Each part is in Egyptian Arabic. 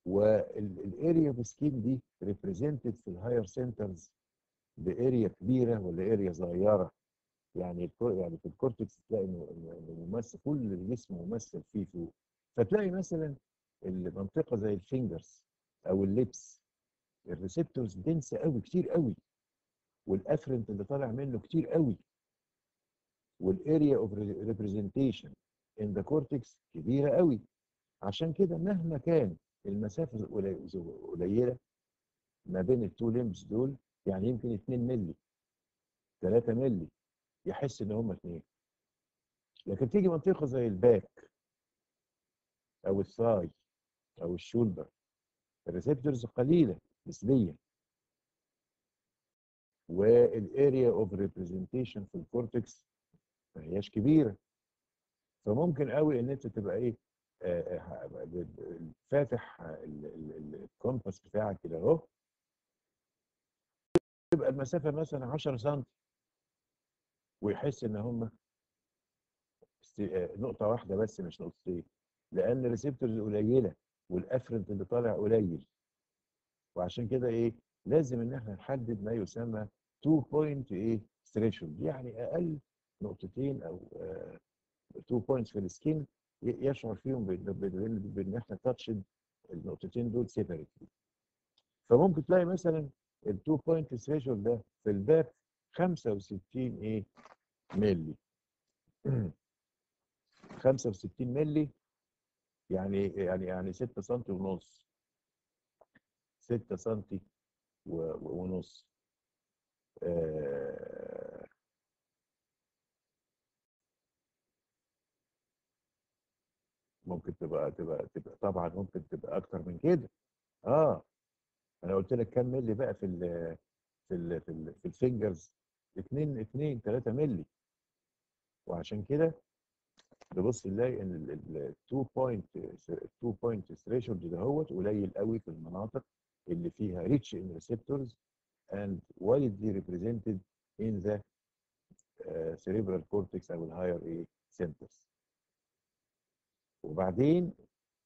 والاريا اوف سكين دي ريبريزنتد في الهاير سنترز باريا كبيره ولا اريا صغيره يعني يعني في الكورتكس تلاقي انه ممثل كل الجسم ممثل فيه فوق فتلاقي مثلا المنطقه زي الفينجرز او اللبس الريسبتورز دنسه قوي كتير قوي والافرنت اللي طالع منه كتير قوي والاريا اوف ريبريزنتيشن ان ذا كورتكس كبيره قوي عشان كده مهما كان المسافه قليله ما بين التو ليمبس دول يعني يمكن 2 مللي 3 مللي يحس ان هم اثنين لكن تيجي منطقه زي الباك او الثاي او الشولدر الريسبتورز قليله نسبيا والاريا اوف ريبريزنتيشن في الكورتكس ما هياش كبيره فممكن قوي ان انت تبقى ايه فاتح الكومباس بتاعك كده اهو تبقى المسافه مثلا 10 سم ويحس ان هم نقطه واحده بس مش نقطتين لان الريسبتورز قليله والافرنت اللي طالع قليل وعشان كده ايه لازم ان احنا نحدد ما يسمى 2 بوينت ايه ثريشولد يعني اقل نقطتين او 2 بوينتس في السكين يشعر فيهم بان احنا تاتشد النقطتين دول سيبريتلي فممكن تلاقي مثلا ال 2 بوينت ثريشولد ده في الباك 65 ايه ملي 65 ملي يعني يعني يعني 6 سم ونص 6 سم ونص آه ممكن تبقى تبقى تبقى طبعا ممكن تبقى اكتر من كده اه انا قلت لك كام ملي بقى في ال في ال في, ال في الفينجرز 2 2 3 ملي وعشان كده نبص نلاقي ان ال 2 بوينت 2 بوينت ثريشولد دهوت قليل قوي في المناطق اللي فيها rich in receptors and widely represented in the uh, cerebral cortex او الهاير ايه centers وبعدين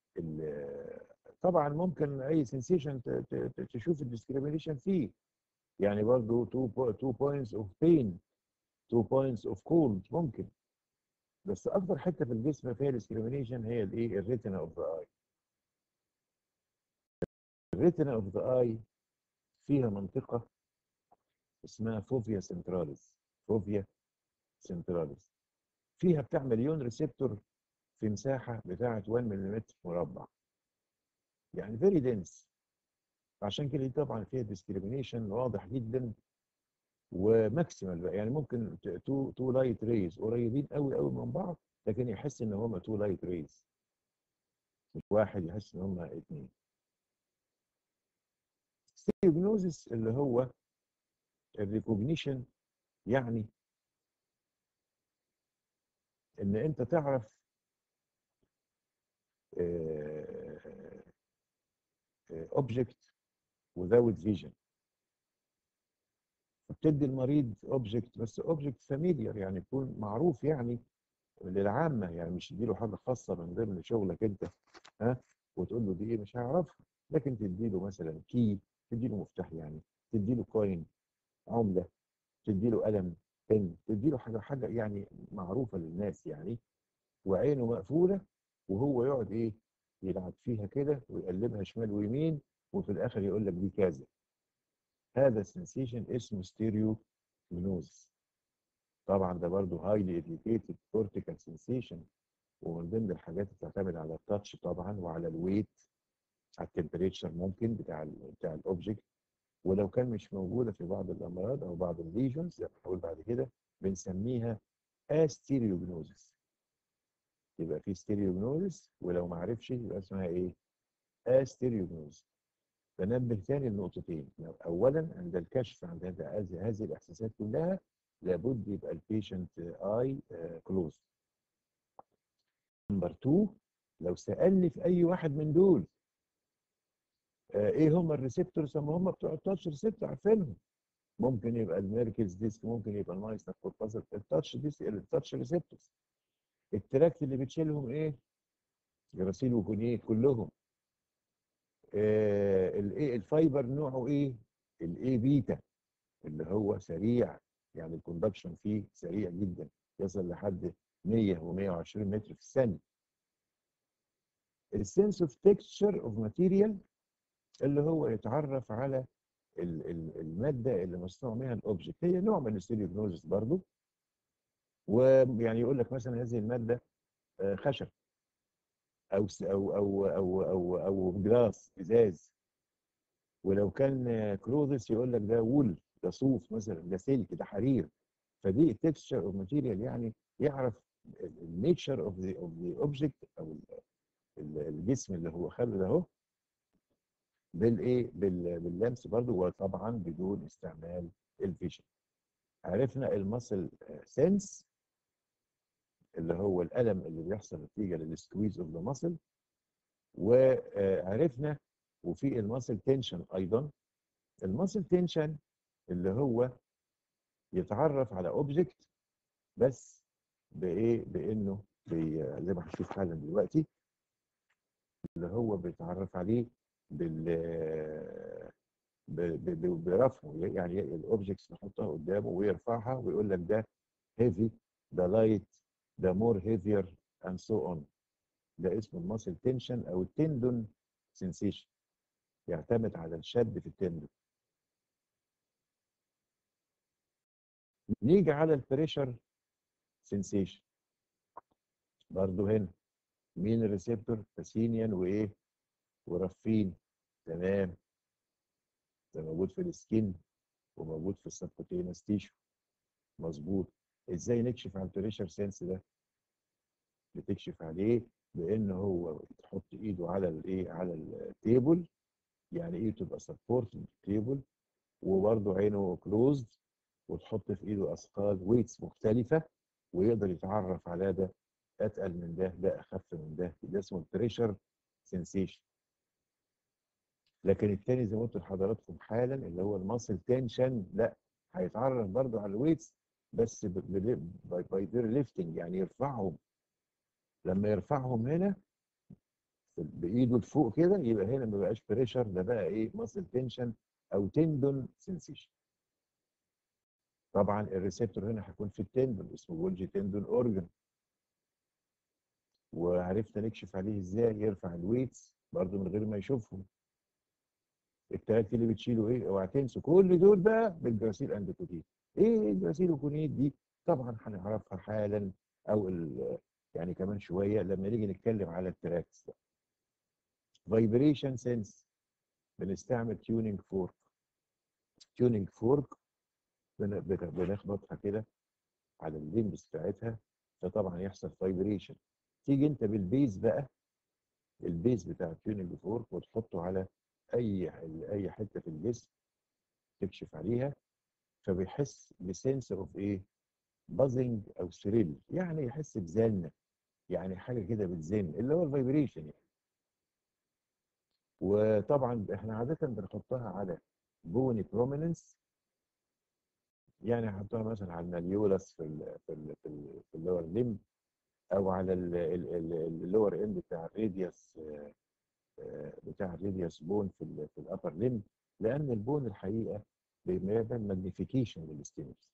طبعا ممكن اي سنسيشن تشوف الديسكريميشن فيه يعني برضه 2 2 بوينتس اوف بين 2 بوينتس اوف كولد ممكن بس اكتر حته في الجسم فيها ديسكريميشن هي الايه الريتنا اوف ذا اي الريتنا اوف ذا اي فيها منطقه اسمها فوفيا سنتراليس فوفيا سنتراليس فيها بتاع مليون ريسبتور في مساحه بتاعه 1 ملم مربع يعني فيري دنس عشان كده طبعا فيها ديسكريميشن واضح جدا وماكسيمال بقى يعني ممكن تو تو لايت ريز قريبين قوي قوي من بعض لكن يحس ان هم تو لايت ريز مش واحد يحس ان هم اثنين ستيريوجنوزيس اللي هو الريكوجنيشن يعني ان انت تعرف اوبجكت without vision بتدي المريض اوبجكت بس اوبجكت فاميليار يعني يكون معروف يعني للعامه يعني مش تديله حاجه خاصه من ضمن شغلك انت ها وتقول له دي ايه مش هيعرفها لكن تديله مثلا كي تديله مفتاح يعني تديله كوين عمله تديله قلم بن تديله حاجه حاجه يعني معروفه للناس يعني وعينه مقفوله وهو يقعد ايه يلعب فيها كده ويقلبها شمال ويمين وفي الاخر يقول لك دي كذا هذا السنسيشن اسمه ستيريو جنوز طبعا ده برضه هايلي اديوكيتد كورتيكال سنسيشن ومن ضمن الحاجات اللي بتعتمد على التاتش طبعا وعلى الويت على التمبريتشر ممكن بتاع ال بتاع الاوبجكت ولو كان مش موجوده في بعض الامراض او بعض الليجنز زي ما هقول بعد كده بنسميها استيريوجنوزس يبقى في ستيريوجنوزس ولو ما عرفش يبقى اسمها ايه استيريوجنوزس بنبه تاني لنقطتين اولا عند الكشف عند هذه الاحساسات كلها لابد يبقى البيشنت اي كلوز نمبر 2 لو سالني في اي واحد من دول آه ايه هم الريسبتورز ما هم بتوع التاتش ريسبتور عارفينهم ممكن يبقى الميركلز ديسك ممكن يبقى المايستر كورباسل التاتش ديسك التاتش ريسبتورز التراكت اللي بتشيلهم ايه جراسيل وكونيه كلهم آه الايه الفايبر نوعه ايه الاي بيتا اللي هو سريع يعني الكوندكشن فيه سريع جدا يصل لحد 100 و120 متر في الثانيه السنس اوف تكستشر اوف ماتيريال اللي هو يتعرف على ال- ال- الماده اللي مصنوع منها الاوبجكت هي نوع من الستيريوجنوزس برضو ويعني يقول لك مثلا هذه الماده آه، خشب او س- او او او او او جلاس ازاز ولو كان كلوزس يقول لك ده وول ده صوف مثلا ده سلك ده حرير فدي التكستشر اوف ماتيريال يعني يعرف النيتشر اوف ذا اوف ذا اوبجكت او ال- ال- الجسم اللي هو خده ده اهو بالايه بال- باللمس برضو وطبعا بدون استعمال الفيجن عرفنا المسل سنس اللي هو الالم اللي بيحصل نتيجه للسكويز اوف ذا ماسل وعرفنا وفي الماسل تنشن ايضا الماسل تنشن اللي هو يتعرف على اوبجكت بس بايه بانه بي زي ما هنشوف حالا دلوقتي اللي هو بيتعرف عليه بال ب- ب- ب- برفعه يعني الاوبجكتس نحطها قدامه ويرفعها ويقول لك ده هيفي ده لايت ده مور هيفير اند سو اون ده اسمه الماسل تنشن او التندون سنسيشن يعتمد على الشد في التندون نيجي على البريشر سنسيشن برضو هنا مين الريسبتور باسينيان وايه ورفين تمام ده موجود في السكين وموجود في السبكوتينس تيشو مظبوط ازاي نكشف على البريشر سنس ده بتكشف عليه بان هو تحط ايده على الايه على التيبل يعني ايه تبقى سبورت التيبل وبرده عينه كلوزد وتحط في ايده اثقال ويتس مختلفه ويقدر يتعرف على ده اتقل من ده ده اخف من ده ده اسمه البريشر سنسيشن لكن التاني زي ما قلت لحضراتكم حالا اللي هو الماسل تنشن لا هيتعرف برضه على الويتس بس باي دير ليفتنج يعني يرفعهم لما يرفعهم هنا بايده لفوق كده يبقى هنا ما بقاش بريشر ده بقى ايه ماسل تنشن او تندون سنسيشن طبعا الريسبتور هنا هيكون في التندون اسمه جولجي تندون اورجن وعرفنا نكشف عليه ازاي يرفع الويتس برضه من غير ما يشوفهم التلاتة اللي بتشيله ايه اوعى تنسوا كل دول بقى بالجراسيل اندوكوتين ايه الجراسيل وكونيت دي طبعا هنعرفها حالا او ال- يعني كمان شويه لما نيجي نتكلم على التراكس فايبريشن سنس بنستعمل تيونينج فورك تيونينج فورك بنخبطها كده على الليمبس بتاعتها فطبعا يحصل فايبريشن تيجي انت بالبيز بقى البيز بتاع التيونينج فورك وتحطه على اي اي حته في الجسم تكشف عليها فبيحس بسنس اوف ايه بازنج او ثريل يعني يحس بزنه يعني حاجه كده بتزن اللي هو الفايبريشن يعني وطبعا احنا عاده بنحطها على بوني بروميننس يعني هحطها مثلا على الماليولس في ال في ال في, ال في اللور ليم او على اللور اند بتاع الراديوس بتاع الراديوس بون في ال في الابر ليم لان البون الحقيقه بيعمل ماجنيفيكيشن للستيمولس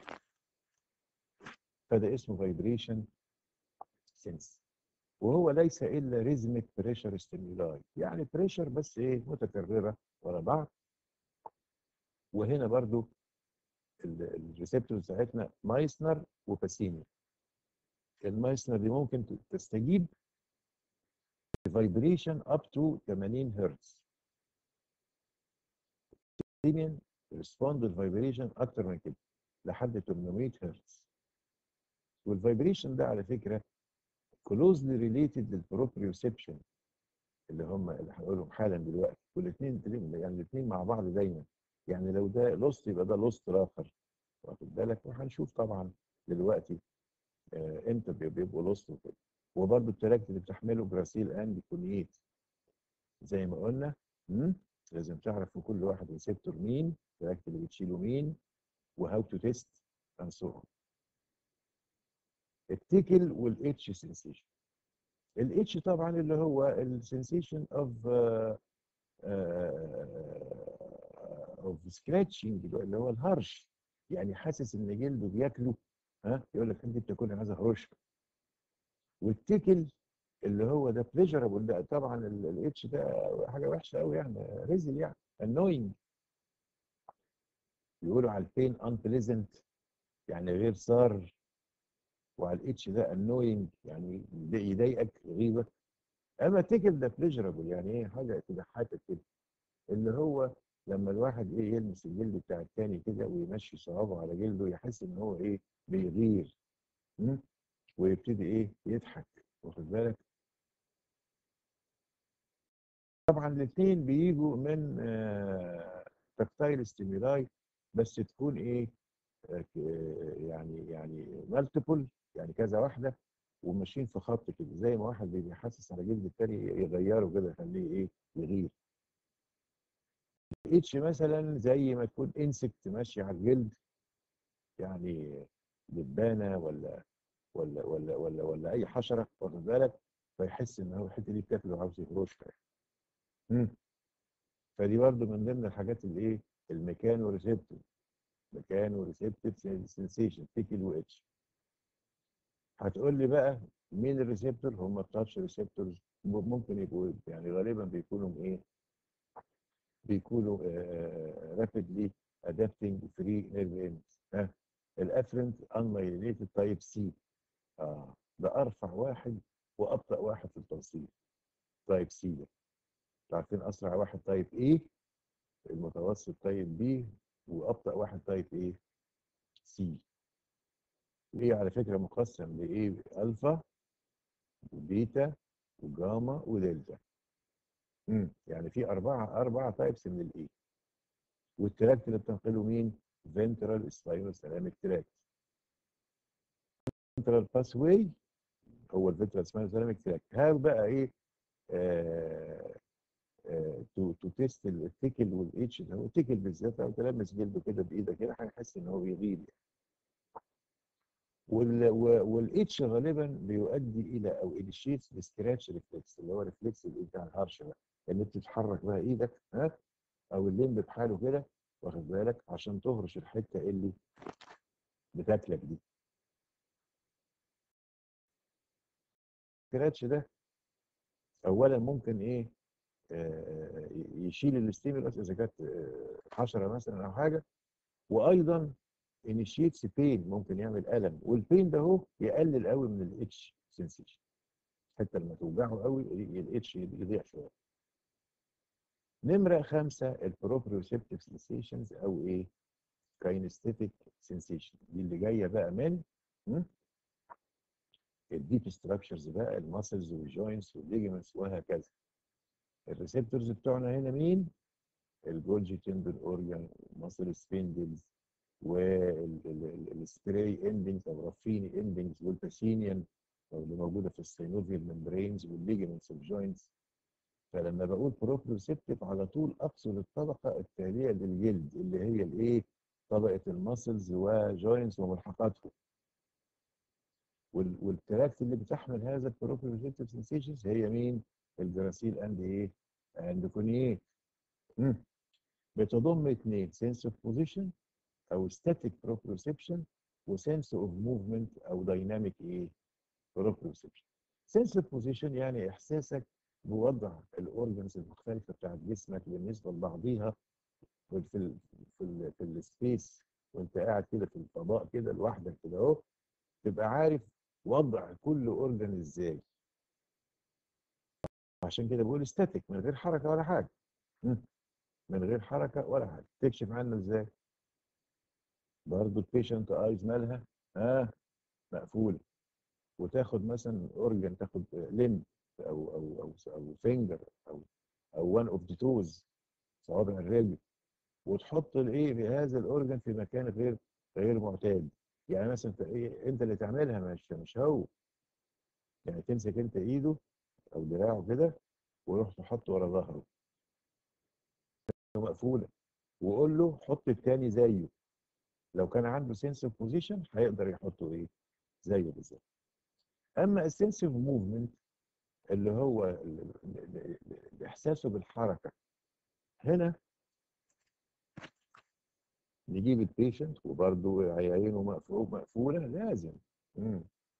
فده اسمه فايبريشن سنس وهو ليس الا ريزميك بريشر ستيمولاي يعني بريشر بس ايه متكرره ورا بعض وهنا برضو الريسبتور بتاعتنا مايسنر وباسيني المايسنر دي ممكن تستجيب فايبريشن اب تو 80 هرتز باسينيان ريسبوند للفايبريشن اكتر من كده لحد 800 هرتز والفايبريشن ده على فكره كلوزلي ريليتد للبروبريوسبشن اللي هم اللي هنقولهم حالا دلوقتي والاثنين يعني الاثنين مع بعض دايما يعني لو ده لوست يبقى ده لوست اخر واخد بالك وهنشوف طبعا دلوقتي آه امتى بيبقوا لوست وكده وبرده التراكت اللي بتحمله جراسيل اند كونيت زي ما قلنا مم؟ لازم تعرف في كل واحد ريسبتور مين التراكت اللي بتشيله مين وهاو تو تيست اند سو اون التيكل والاتش سنسيشن الاتش طبعا اللي هو السنسيشن اوف اوف سكراتشنج اللي هو الهرش يعني حاسس ان جلده بياكله ها يقول لك انت بتاكلها عايز اهرش والتيكل اللي هو ده بليجربل ده طبعا الاتش ده حاجه وحشه قوي يعني رزل يعني انوينج يقولوا على البين unpleasant يعني غير صار وعلى الاتش ده انوينج يعني يضايقك غيبه اما تيكل ده بليجربل يعني ايه حاجه تضحكك كده اللي هو لما الواحد ايه يلمس الجلد بتاع التاني كده ويمشي صوابعه على جلده يحس ان هو ايه بيغير م? ويبتدي ايه يضحك واخد بالك طبعا الاثنين بيجوا من تكتايل ستيمولاي بس تكون ايه آه، يعني يعني مالتيبل يعني كذا واحده وماشيين في خط كده زي ما واحد بيحسس على جلد التاني يغيره كده يخليه ايه يغير اتش مثلا زي ما تكون انسكت ماشي على الجلد يعني دبانه ولا ولا ولا ولا ولا اي حشره واخد بالك فيحس ان هو الحته دي بتاكله وعاوز يهرشها امم فدي برضو من ضمن الحاجات اللي ايه الميكانو ريسبتور ميكانو ريسبتيف سنسيشن تيكل واتش هتقول لي بقى مين الريسبتور هم التاتش ريسبتورز ممكن يبقوا يعني غالبا بيكونوا ايه بيكونوا رابيدلي ادابتنج فري نيرف اندز ها الافرنت انمايلينيتد تايب سي اه ده ارفع واحد وابطا واحد في التوصيل تايب سي ده عارفين اسرع واحد تايب ايه المتوسط تايب بي وابطا واحد تايب ايه سي ايه على فكره مقسم لايه الفا وبيتا وجاما ودلتا امم يعني في اربعه اربعه تايبس من الايه والتراكت اللي بتنقله مين فنترال سباينال سيراميك تراكت فنترال باس واي هو الفنترال سباينال سيراميك تراكت هاو بقى ايه آه تو تو تيست التيكل والاتش ده هو التيكل بالذات لو تلمس جلده كده بايدك كده هيحس ان هو بيغيب يعني. وال والاتش غالبا بيؤدي الى او انيشيتس السكراتش ريفلكس اللي هو ريفلكس بتاع الهرش ده ان انت تحرك بقى ايدك ها او الليمب بحاله كده واخد بالك عشان تهرش الحته اللي بتاكلك دي السكراتش ده اولا ممكن ايه آه يشيل الاستيمولس اذا كانت آه حشره مثلا او حاجه وايضا انيشيتس بين ممكن يعمل الم والبين ده هو يقلل قوي من الاتش سنسيشن حتى لما توجعه قوي الاتش يضيع شويه نمره خمسه البروبريوسبتيف سنسيشنز او ايه كاينستيتيك سنسيشن دي اللي جايه بقى من الديب ستراكشرز بقى الماسلز والجوينتس والليجمنتس وهكذا الريسبتورز بتوعنا هنا مين الجولجي تندن اورجان ماسل سبيندلز والسبراي اندنجز او رافيني اندنجز والباسينيان اللي موجوده في السينوفيال ممبرينز والليجمنتس والجوينتس فلما بقول بروبريوسبتيف على طول اقصد الطبقه التاليه للجلد اللي هي الايه طبقه الماسلز وجوينتس وملحقاتهم والتراكت اللي بتحمل هذا البروبريوسبتيف سنسيشنز هي مين الجراسيل اند ايه اند كونيات بتضم اثنين سنس اوف بوزيشن او ستاتيك بروبريوسبشن وسنس اوف موفمنت او دايناميك ايه بروبريوسبشن سنس اوف بوزيشن يعني احساسك بوضع الاورجنز المختلفه بتاعت جسمك بالنسبه لبعضيها في ال في ال في السبيس وانت قاعد كده في الفضاء كده لوحدك كده اهو تبقى عارف وضع كل اورجن ازاي عشان كده بقول ستاتيك من غير حركه ولا حاجه من غير حركه ولا حاجه تكشف عنه ازاي برضه البيشنت ايز مالها اه مقفوله وتاخد مثلا اورجن تاخد لين او او او او فينجر او او وان اوف ذا توز صوابع الرجل وتحط الايه في هذا الاورجن في مكان غير غير معتاد يعني مثلا انت ايه انت اللي تعملها مش مش هو يعني تمسك انت ايده او دراعه كده وروح تحطه ورا ظهره مقفوله وقول له حط التاني زيه لو كان عنده سنس اوف بوزيشن هيقدر يحطه ايه زيه بالظبط اما السنسيف موفمنت اللي هو احساسه بالحركه هنا نجيب البيشنت وبرضه عينه مقفول مقفوله لازم مم.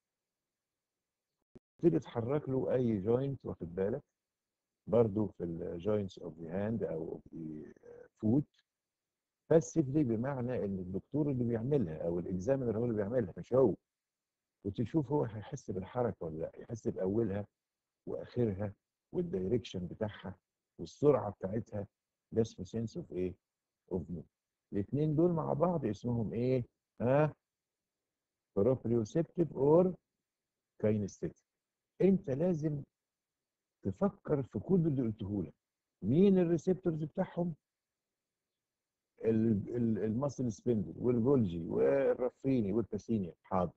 تبتدي تحرك له اي جوينت واخد بالك برضه في الجوينتس اوف ذا هاند او اوف ذا فوت باسفلي بمعنى ان الدكتور اللي بيعملها او الاكزامينر هو اللي بيعملها مش هو وتشوف هو هيحس بالحركه ولا لا يحس باولها واخرها والدايركشن بتاعها والسرعه بتاعتها ده اسمه سنس اوف ايه؟ اوف موف الاثنين دول مع بعض اسمهم ايه؟ ها؟ بروبريوسبتيف اور كاينستيك انت لازم تفكر في كل اللي قلته لك مين الريسبتورز بتاعهم المصل سبندل والجولجي والرفيني والباسينيا حاضر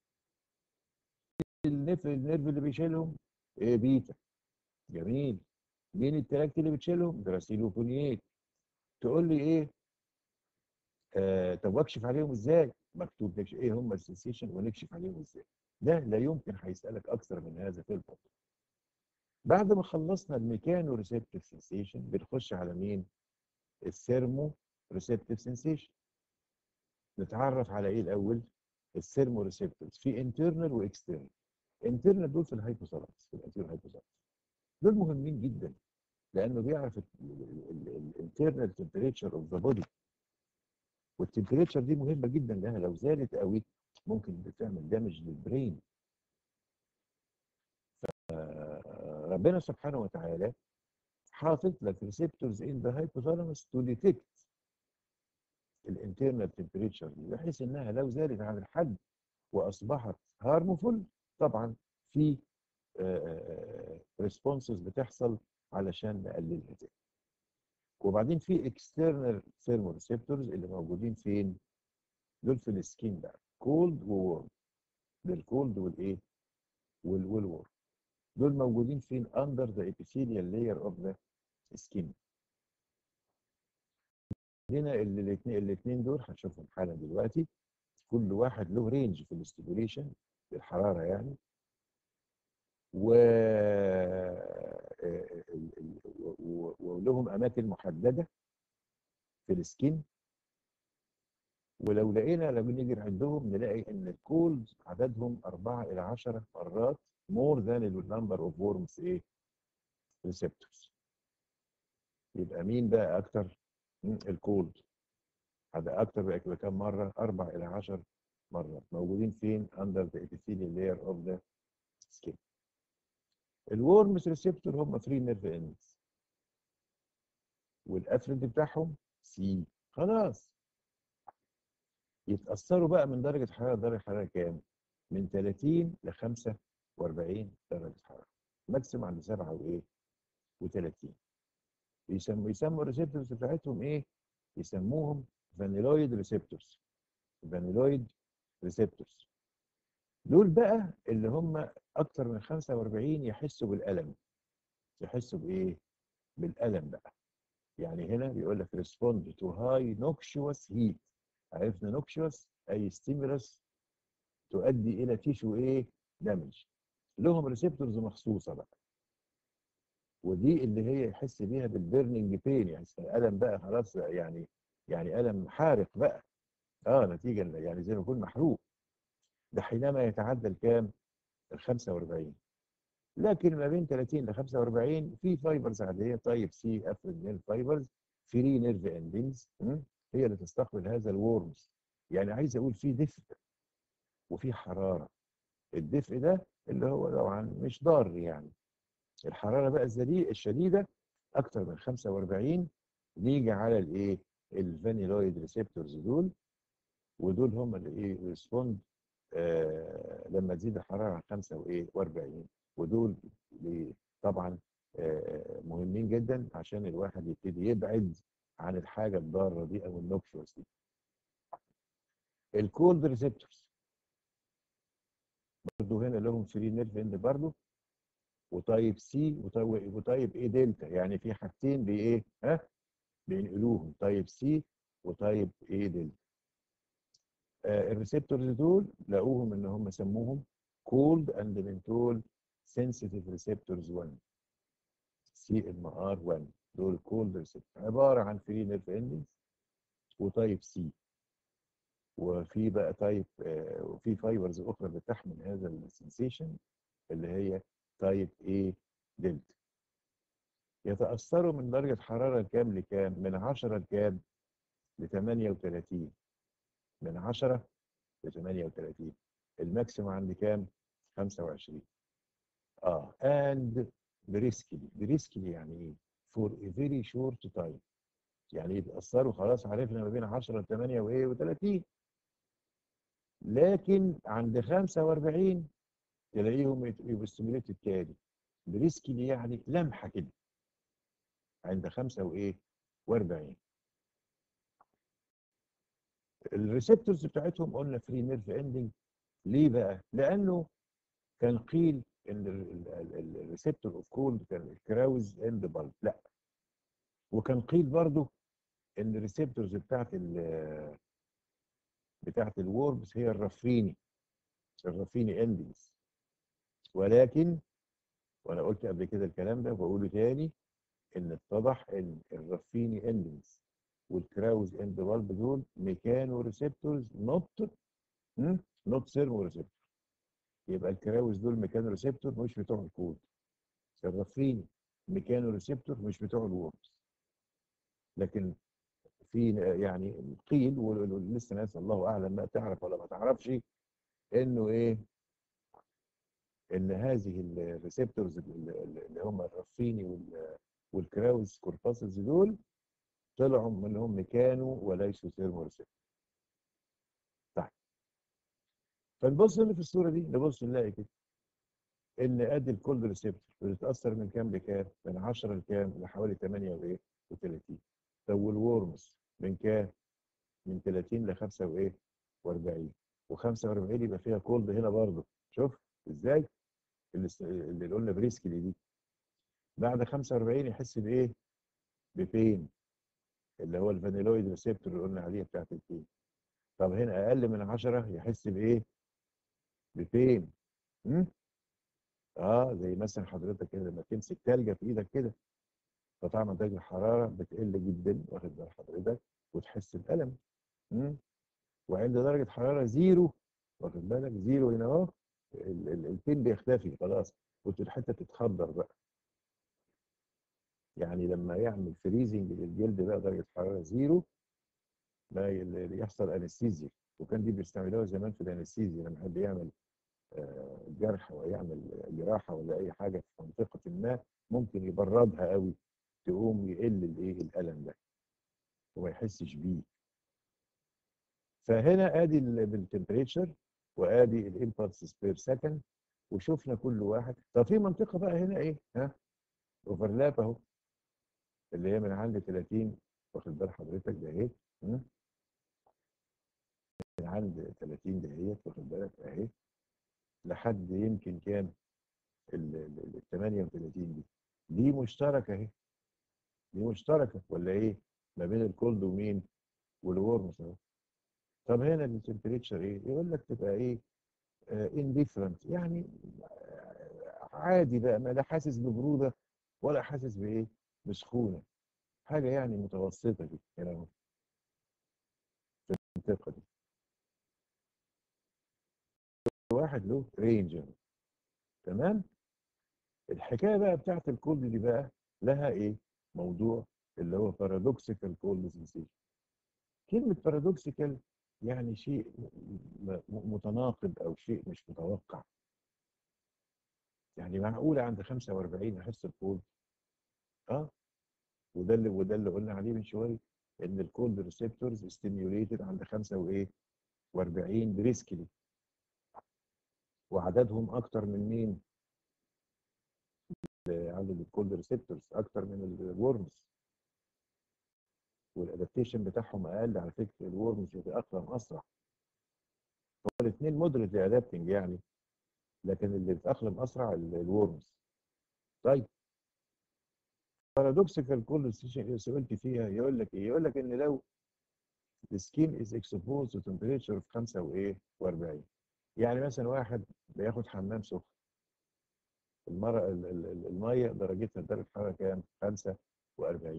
النف النيرف اللي بيشيلهم إيه بيتا جميل مين التراكت اللي بتشيلهم جراسيل وبونيات تقول لي ايه آه طب واكشف عليهم ازاي مكتوب نكشف ايه هم السنسيشن ونكشف عليهم ازاي ده لا يمكن هيسالك اكثر من هذا في الموضوع بعد ما خلصنا الميكانو ريسبتيف سنسيشن بنخش على مين الثيرمو ريسبتيف سنسيشن نتعرف على ايه الاول الثيرمو ريسبتورز في انترنال واكسترنال انترنال دول في الهايبوثالاموس في الانتيريور هايبوثالاموس دول مهمين جدا لانه بيعرف الانترنال تمبريتشر اوف ذا بودي والتمبريتشر دي مهمه جدا لانها لو زادت قوي ممكن تعمل دامج للبرين ربنا سبحانه وتعالى حاطط لك ريسبتورز ان ذا هايبوثالاموس تو ديتكت الانترنال تمبريتشر بحيث انها لو زادت عن الحد واصبحت هارمفول طبعا في ريسبونسز بتحصل علشان نقللها تاني وبعدين في اكسترنال ثيرموريسبتورز اللي موجودين فين؟ دول في السكين بقى كولد وورم بالكولد والايه؟ والورم دول موجودين فين؟ اندر ذا epithelial layer اوف ذا سكين هنا الاثنين الاثنين دول هنشوفهم حالا دلوقتي كل واحد له رينج في الاستيموليشن الحراره يعني و ولهم اماكن محدده في السكين ولو لقينا لما نيجي نعدهم نلاقي ان الكولد عددهم 4 الى 10 مرات مور ذان النمبر اوف وورمز ايه ريسبتورز يبقى مين بقى اكتر الكولد هذا اكتر بقى بكام مره 4 الى 10 مرات موجودين فين اندر ذا epithelial layer اوف ذا سكين الورمز ريسبتور هم فري نيرف اندز والافرنت بتاعهم سي خلاص يتاثروا بقى من درجه حراره درجه حراره كام من 30 ل 45 درجه حراره ماكسيم عند 7 وايه و30 يسموا يسموا الريسبتورز بتاعتهم ايه يسموهم فانيلويد ريسبتورز فانيلويد ريسبتورز دول بقى اللي هم اكتر من 45 يحسوا بالالم يحسوا بايه بالالم بقى يعني هنا بيقول لك respond to high noxious heat عرفنا noxious اي stimulus تؤدي الى تيشو ايه دامج لهم ريسبتورز مخصوصه بقى ودي اللي هي يحس بيها بالبيرنينج بين يعني الم بقى خلاص يعني يعني الم حارق بقى اه نتيجه يعني زي ما يكون محروق ده حينما يتعدى الكام ال 45 لكن ما بين 30 ل 45 في فايبرز عاديه طيب سي افرد نيرف فايبرز فري نيرف اندنجز هي اللي تستقبل هذا الورمز يعني عايز اقول في دفء وفي حراره الدفء ده اللي هو طبعا مش ضار يعني الحراره بقى الشديده اكتر من 45 نيجي على الايه الفانيلويد ريسبتورز دول ودول هم اللي ايه ريسبوند آه لما تزيد الحراره عن 5 وايه و40 ودول طبعا آه مهمين جدا عشان الواحد يبتدي يبعد عن الحاجه الضاره دي او النوكشوس دي الكولد ريسبتورز برضه هنا لهم فري نيرف اند برضه وتايب سي وتايب ايه دلتا يعني في حاجتين بايه ها بينقلوهم تايب سي وتايب ايه دلتا آه الريسبتورز دول لقوهم ان هم سموهم كولد اند منتول سنسيتيف ريسبتورز 1 سي ام ار 1 دول كولد ريسبتور عباره عن فري نيرف اندنجز وتايب سي وفي بقى تايب آه، وفي فايبرز اخرى بتحمل هذا السنسيشن اللي هي تايب اي دلتا يتاثروا من درجه حراره كام لكام من 10 لكام ل 38 من 10 ل 38 الماكسيمم عند كام 25 اه اند بريسكلي بريسكلي يعني ايه فور ا فيري شورت تايم يعني يتاثروا خلاص عرفنا ما بين 10 ل 8 وايه و30 لكن عند 45 تلاقيهم يبقوا ستيميوليتد تاني بريسكلي يعني لمحه كده عند 5 وايه و40 الريسبتورز بتاعتهم قلنا فري نيرف اندنج ليه بقى؟ لانه كان قيل ان الريسبتور اوف كولد كان الكراوز اند بالب لا وكان قيل برضو ان الريسبتورز بتاعت ال بتاعت الوربس هي الرفيني الرفيني اندنجز ولكن وانا قلت قبل كده الكلام ده وبقوله تاني ان اتضح ان الرفيني اندنجز والكراوز اند بالب دول ميكانو ريسبتورز نوت نوت سيرمو ريسبتور يبقى الكراوز دول ميكانو ريسبتور مش بتوع الكود الرفيني ميكانو ريسبتور مش بتوع الوربس لكن في يعني قيل ولسه ناس الله اعلم بقى تعرف ولا ما تعرفش انه ايه ان هذه الريسبتورز اللي هم الرفيني والكراوز كورباسلز دول طلعوا منهم ميكانو وليسوا سيرمو ريسبتور طيب فنبص اللي في الصوره دي نبص نلاقي كده ان ادي الكولد ريسبتور بتتاثر من كام لكام؟ من 10 لكام؟ لحوالي 8 وايه؟ و30 طب والورمز من كام؟ من 30 ل 5 وايه؟ و40 و45 يبقى فيها كولد هنا برضه شوف ازاي؟ اللي, اللي قلنا بريسكلي دي بعد 45 يحس بايه؟ ببين اللي هو الفانيلويد ريسبتور اللي قلنا عليها بتاعت البين طب هنا اقل من 10 يحس بايه؟ ببين امم اه زي مثلا حضرتك كده لما تمسك تلجه في ايدك كده فطبعا درجه الحراره بتقل جدا واخد بال حضرتك وتحس بالم امم وعند درجه حراره زيرو واخد بالك زيرو هنا اهو البين بيختفي خلاص والحته تتخدر بقى يعني لما يعمل فريزنج للجلد بقى درجه حراره زيرو ما يحصل انستيزيا وكان دي بيستعملوها زمان في الانستيزيا لما حد يعمل جرح ويعمل جراحه ولا اي حاجه في منطقه ما ممكن يبردها قوي تقوم يقل الايه الالم ده وما يحسش بيه فهنا ادي بالتمبريتشر وادي الامبلسز بير سكند وشفنا كل واحد طب في منطقه بقى هنا ايه ها اوفرلاب اهو اللي هي من عند 30 واخد بال حضرتك ده اهي من عند 30 دهيت واخد بالك اهي لحد يمكن كام ال 38 دي دي مشتركه اهي دي مشتركه ولا ايه ما بين الكولد ومين والورمز اهو طب هنا التمبريتشر ايه يقول لك تبقى ايه انديفرنت يعني عادي بقى ما لا حاسس ببروده ولا حاسس بايه بسخونه حاجه يعني متوسطه كده هنا اهو في المنطقه دي واحد له رينج تمام الحكايه بقى بتاعت الكولد دي بقى لها ايه موضوع اللي هو بارادوكسيكال كولد سنسيشن كلمه بارادوكسيكال يعني شيء متناقض او شيء مش متوقع يعني معقوله عند 45 احس الكولد اه وده اللي وده اللي قلنا عليه من شويه ان الكولد ريسبتورز ستيميوليتد عند 5 وايه و40 بريسكلي وعددهم اكتر من مين عدد الكولد ريسبتورز اكتر من الورمز والادابتيشن بتاعهم اقل على فكره الورمز بيتاقلم اسرع هو الاثنين مودريت ادابتنج يعني لكن اللي بيتاقلم اسرع الورمز طيب بارادوكسيكال كولد سئلت فيها يقول لك ايه؟ يقول لك ان لو السكين از اكسبوز تو تمبريتشر في 5 وايه و40 يعني مثلا واحد بياخد حمام سخن المرة المية درجتها درجة حرارة كام؟ 45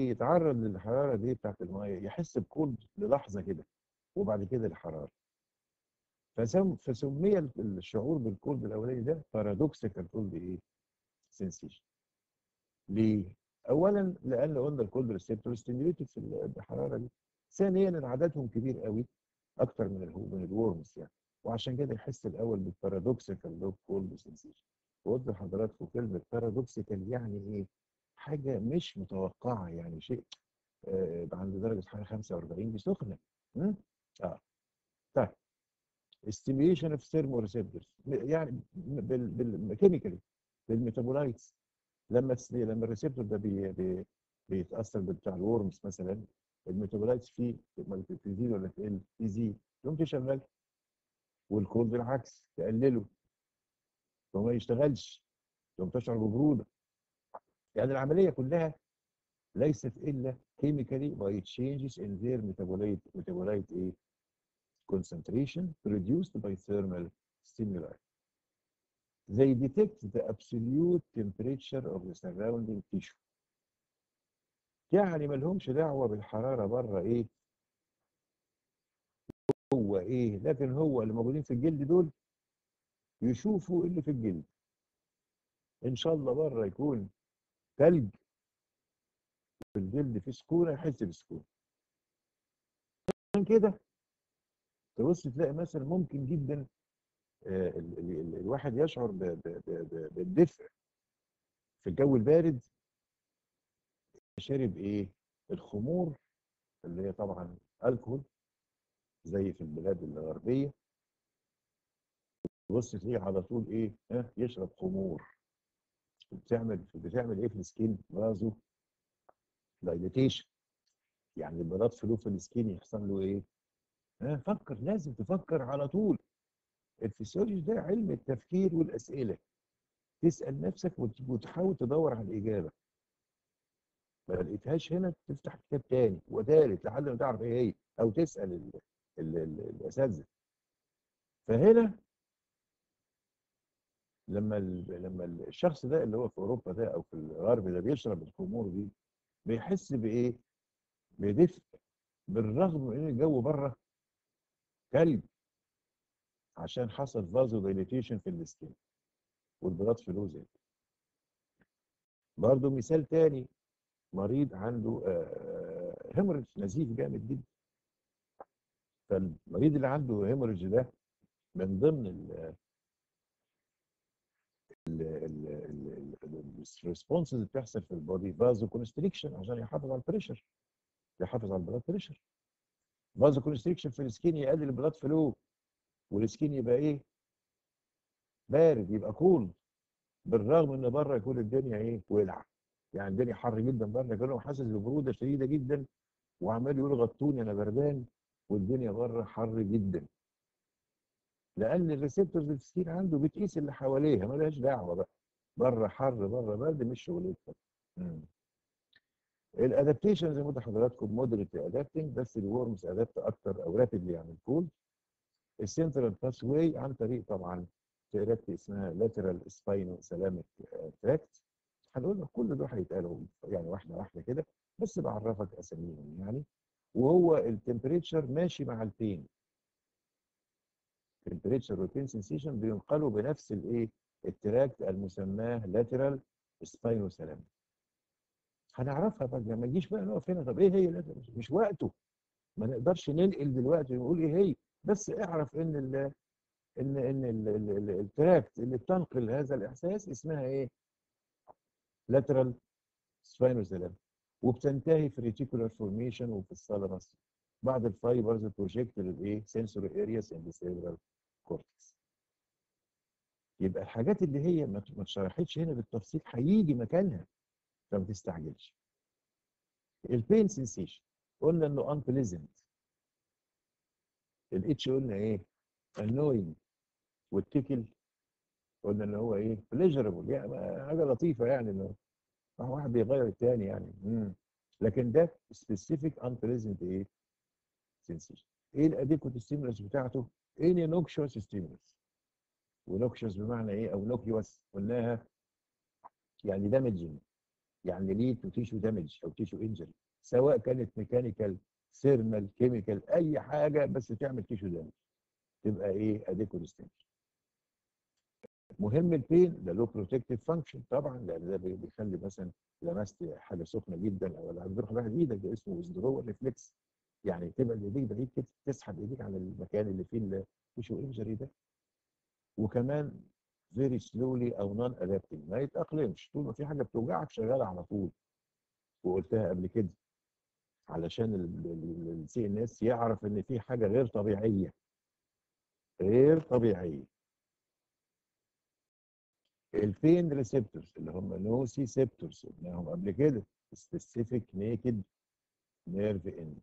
ايه يتعرض للحراره دي بتاعت الميه يحس بكولد للحظه كده وبعد كده الحراره فسم فسمي الشعور بالكولد الاولاني ده بارادوكسيكال كولد ايه سنسيشن ليه اولا لان قلنا الكولد ريسبتور ستيميوليتد في الحراره دي ثانيا ان عددهم كبير قوي اكتر من الهو من الورمز يعني وعشان كده يحس الاول بالبارادوكسيكال لو كولد سنسيشن وقلت لحضراتكم كلمه بارادوكسيكال يعني ايه حاجه مش متوقعه يعني شيء آه عند درجه حراره 45 دي سخنه م? اه طيب stimulation of thermoreceptors يعني بالكيميكالي بالميتابولايتس لما لما الريسبتور ده بي بي بيتاثر بتاع الورمز مثلا الميتابولايتس فيه تزيد ولا تقل تزيد تقوم تشغل والكولد بالعكس تقلله فما يشتغلش تقوم تشعر ببروده يعني العمليه كلها ليست الا chemically by changes in their metabolite metabolite ايه concentration produced by thermal stimuli. They detect the absolute temperature of the surrounding tissue. يعني ما لهمش دعوه بالحراره بره ايه هو ايه لكن هو اللي موجودين في الجلد دول يشوفوا اللي في الجلد ان شاء الله بره يكون ثلج في الجلد في سكونه يحس بسكونه عشان كده تبص تلاقي مثلا ممكن جدا آه ال ال ال الواحد يشعر ب ب ب بالدفء في الجو البارد شارب ايه الخمور اللي هي طبعا الكحول زي في البلاد الغربيه تبص تلاقيه على طول ايه ها يشرب خمور بتعمل بتعمل ايه في السكين بازو دايليتيشن يعني البيضات فلو في السكين يحصل له ايه ها فكر لازم تفكر على طول الفسيولوجي ده علم التفكير والاسئله تسال نفسك وتحاول تدور على الاجابه ما لقيتهاش هنا تفتح كتاب تاني وثالث لحد ما تعرف ايه هي او تسال ال ال ال الاساتذه فهنا لما لما الشخص ده اللي هو في اوروبا ده او في الغرب ده بيشرب الخمور دي بيحس بايه؟ بدفء بالرغم من ان الجو بره ثلج عشان حصل فازو دايليتيشن في السكين والبلاد فلو زاد برضه مثال تاني مريض عنده هيموريج نزيف جامد جدا فالمريض اللي عنده هيموريج ده من ضمن ال الريسبونسز اللي بتحصل في البودي فازو كونستريكشن عشان يحافظ على البريشر يحافظ على البلاد بريشر فازو كونستريكشن في السكين يقلل البلاد فلو والسكين يبقى ايه بارد يبقى كول بالرغم ان بره يكون الدنيا ايه ولع يعني الدنيا حر جدا بره كانه حاسس ببروده شديده جدا وعمال يقول غطوني انا بردان والدنيا بره حر جدا لان الريسبتورز في السكين عنده بتقيس اللي حواليها مالهاش دعوه بقى بره حر بره برد مش شغلتها الادابتيشن زي ما قلت لحضراتكم مودريت ادابتنج بس الورمز ادابت اكتر او رابيدلي عن الكول السنترال باس واي عن طريق طبعا تيرابي اسمها لاترال سباينو سلامك تراكت هنقول لك كل دول هيتقالوا يعني واحده واحده كده بس بعرفك اساميهم يعني وهو التمبريتشر ماشي مع البين التمبريتشر والبين سنسيشن بينقلوا بنفس الايه التراكت المسماه لاترال سباينو سلامك هنعرفها بقى ما نجيش بقى نقف هنا طب ايه هي لاترال مش وقته ما نقدرش ننقل دلوقتي ونقول ايه هي بس اعرف ان ال ان ان ال ال ال التراكت اللي بتنقل هذا الاحساس اسمها ايه؟ lateral spinocerebellar وبتنتهي في reticular formation وفي الثالاموس بعد الفايبرز بروجكت للايه؟ sensory areas in the cerebral cortex. يبقى الحاجات اللي هي ما اتشرحتش هنا بالتفصيل هيجي مكانها فما تستعجلش. البين سنسيشن قلنا انه unpleasant الاتش قلنا ايه؟ annoying والتيكل قلنا ان هو ايه؟ pleasurable يعني حاجه لطيفه يعني انه واحد بيغير الثاني يعني مم. لكن ده specific unpleasant ايه؟ sensation ايه الاديكوت ستيمولس بتاعته؟ اني نوكشوس ستيمولس ونوكشوس بمعنى ايه؟ او نوكيوس قلناها يعني دامجنج يعني ليد تو تيشو دامج او تيشو انجري سواء كانت ميكانيكال ثيرمال كيميكال اي حاجه بس تعمل تيشو دامج تبقى ايه اديكو ديستنشن مهم البين ده له بروتكتيف فانكشن طبعا لان ده بيخلي مثلا لمست حاجه سخنه جدا او ولا بتروح واحد ايدك ده اسمه ويزدرو ريفلكس يعني تبعد ايديك بعيد كده تسحب ايديك على المكان اللي فيه التيشو انجري ده وكمان فيري سلولي او نون ادابتنج ما يتاقلمش طول ما في حاجه بتوجعك شغاله على طول وقلتها قبل كده علشان السي ان اس يعرف ان في حاجه غير طبيعيه غير طبيعيه البين ريسبتورز اللي هم نوسي سيبتورز قلناهم قبل كده سبيسيفيك نيكد نيرف اند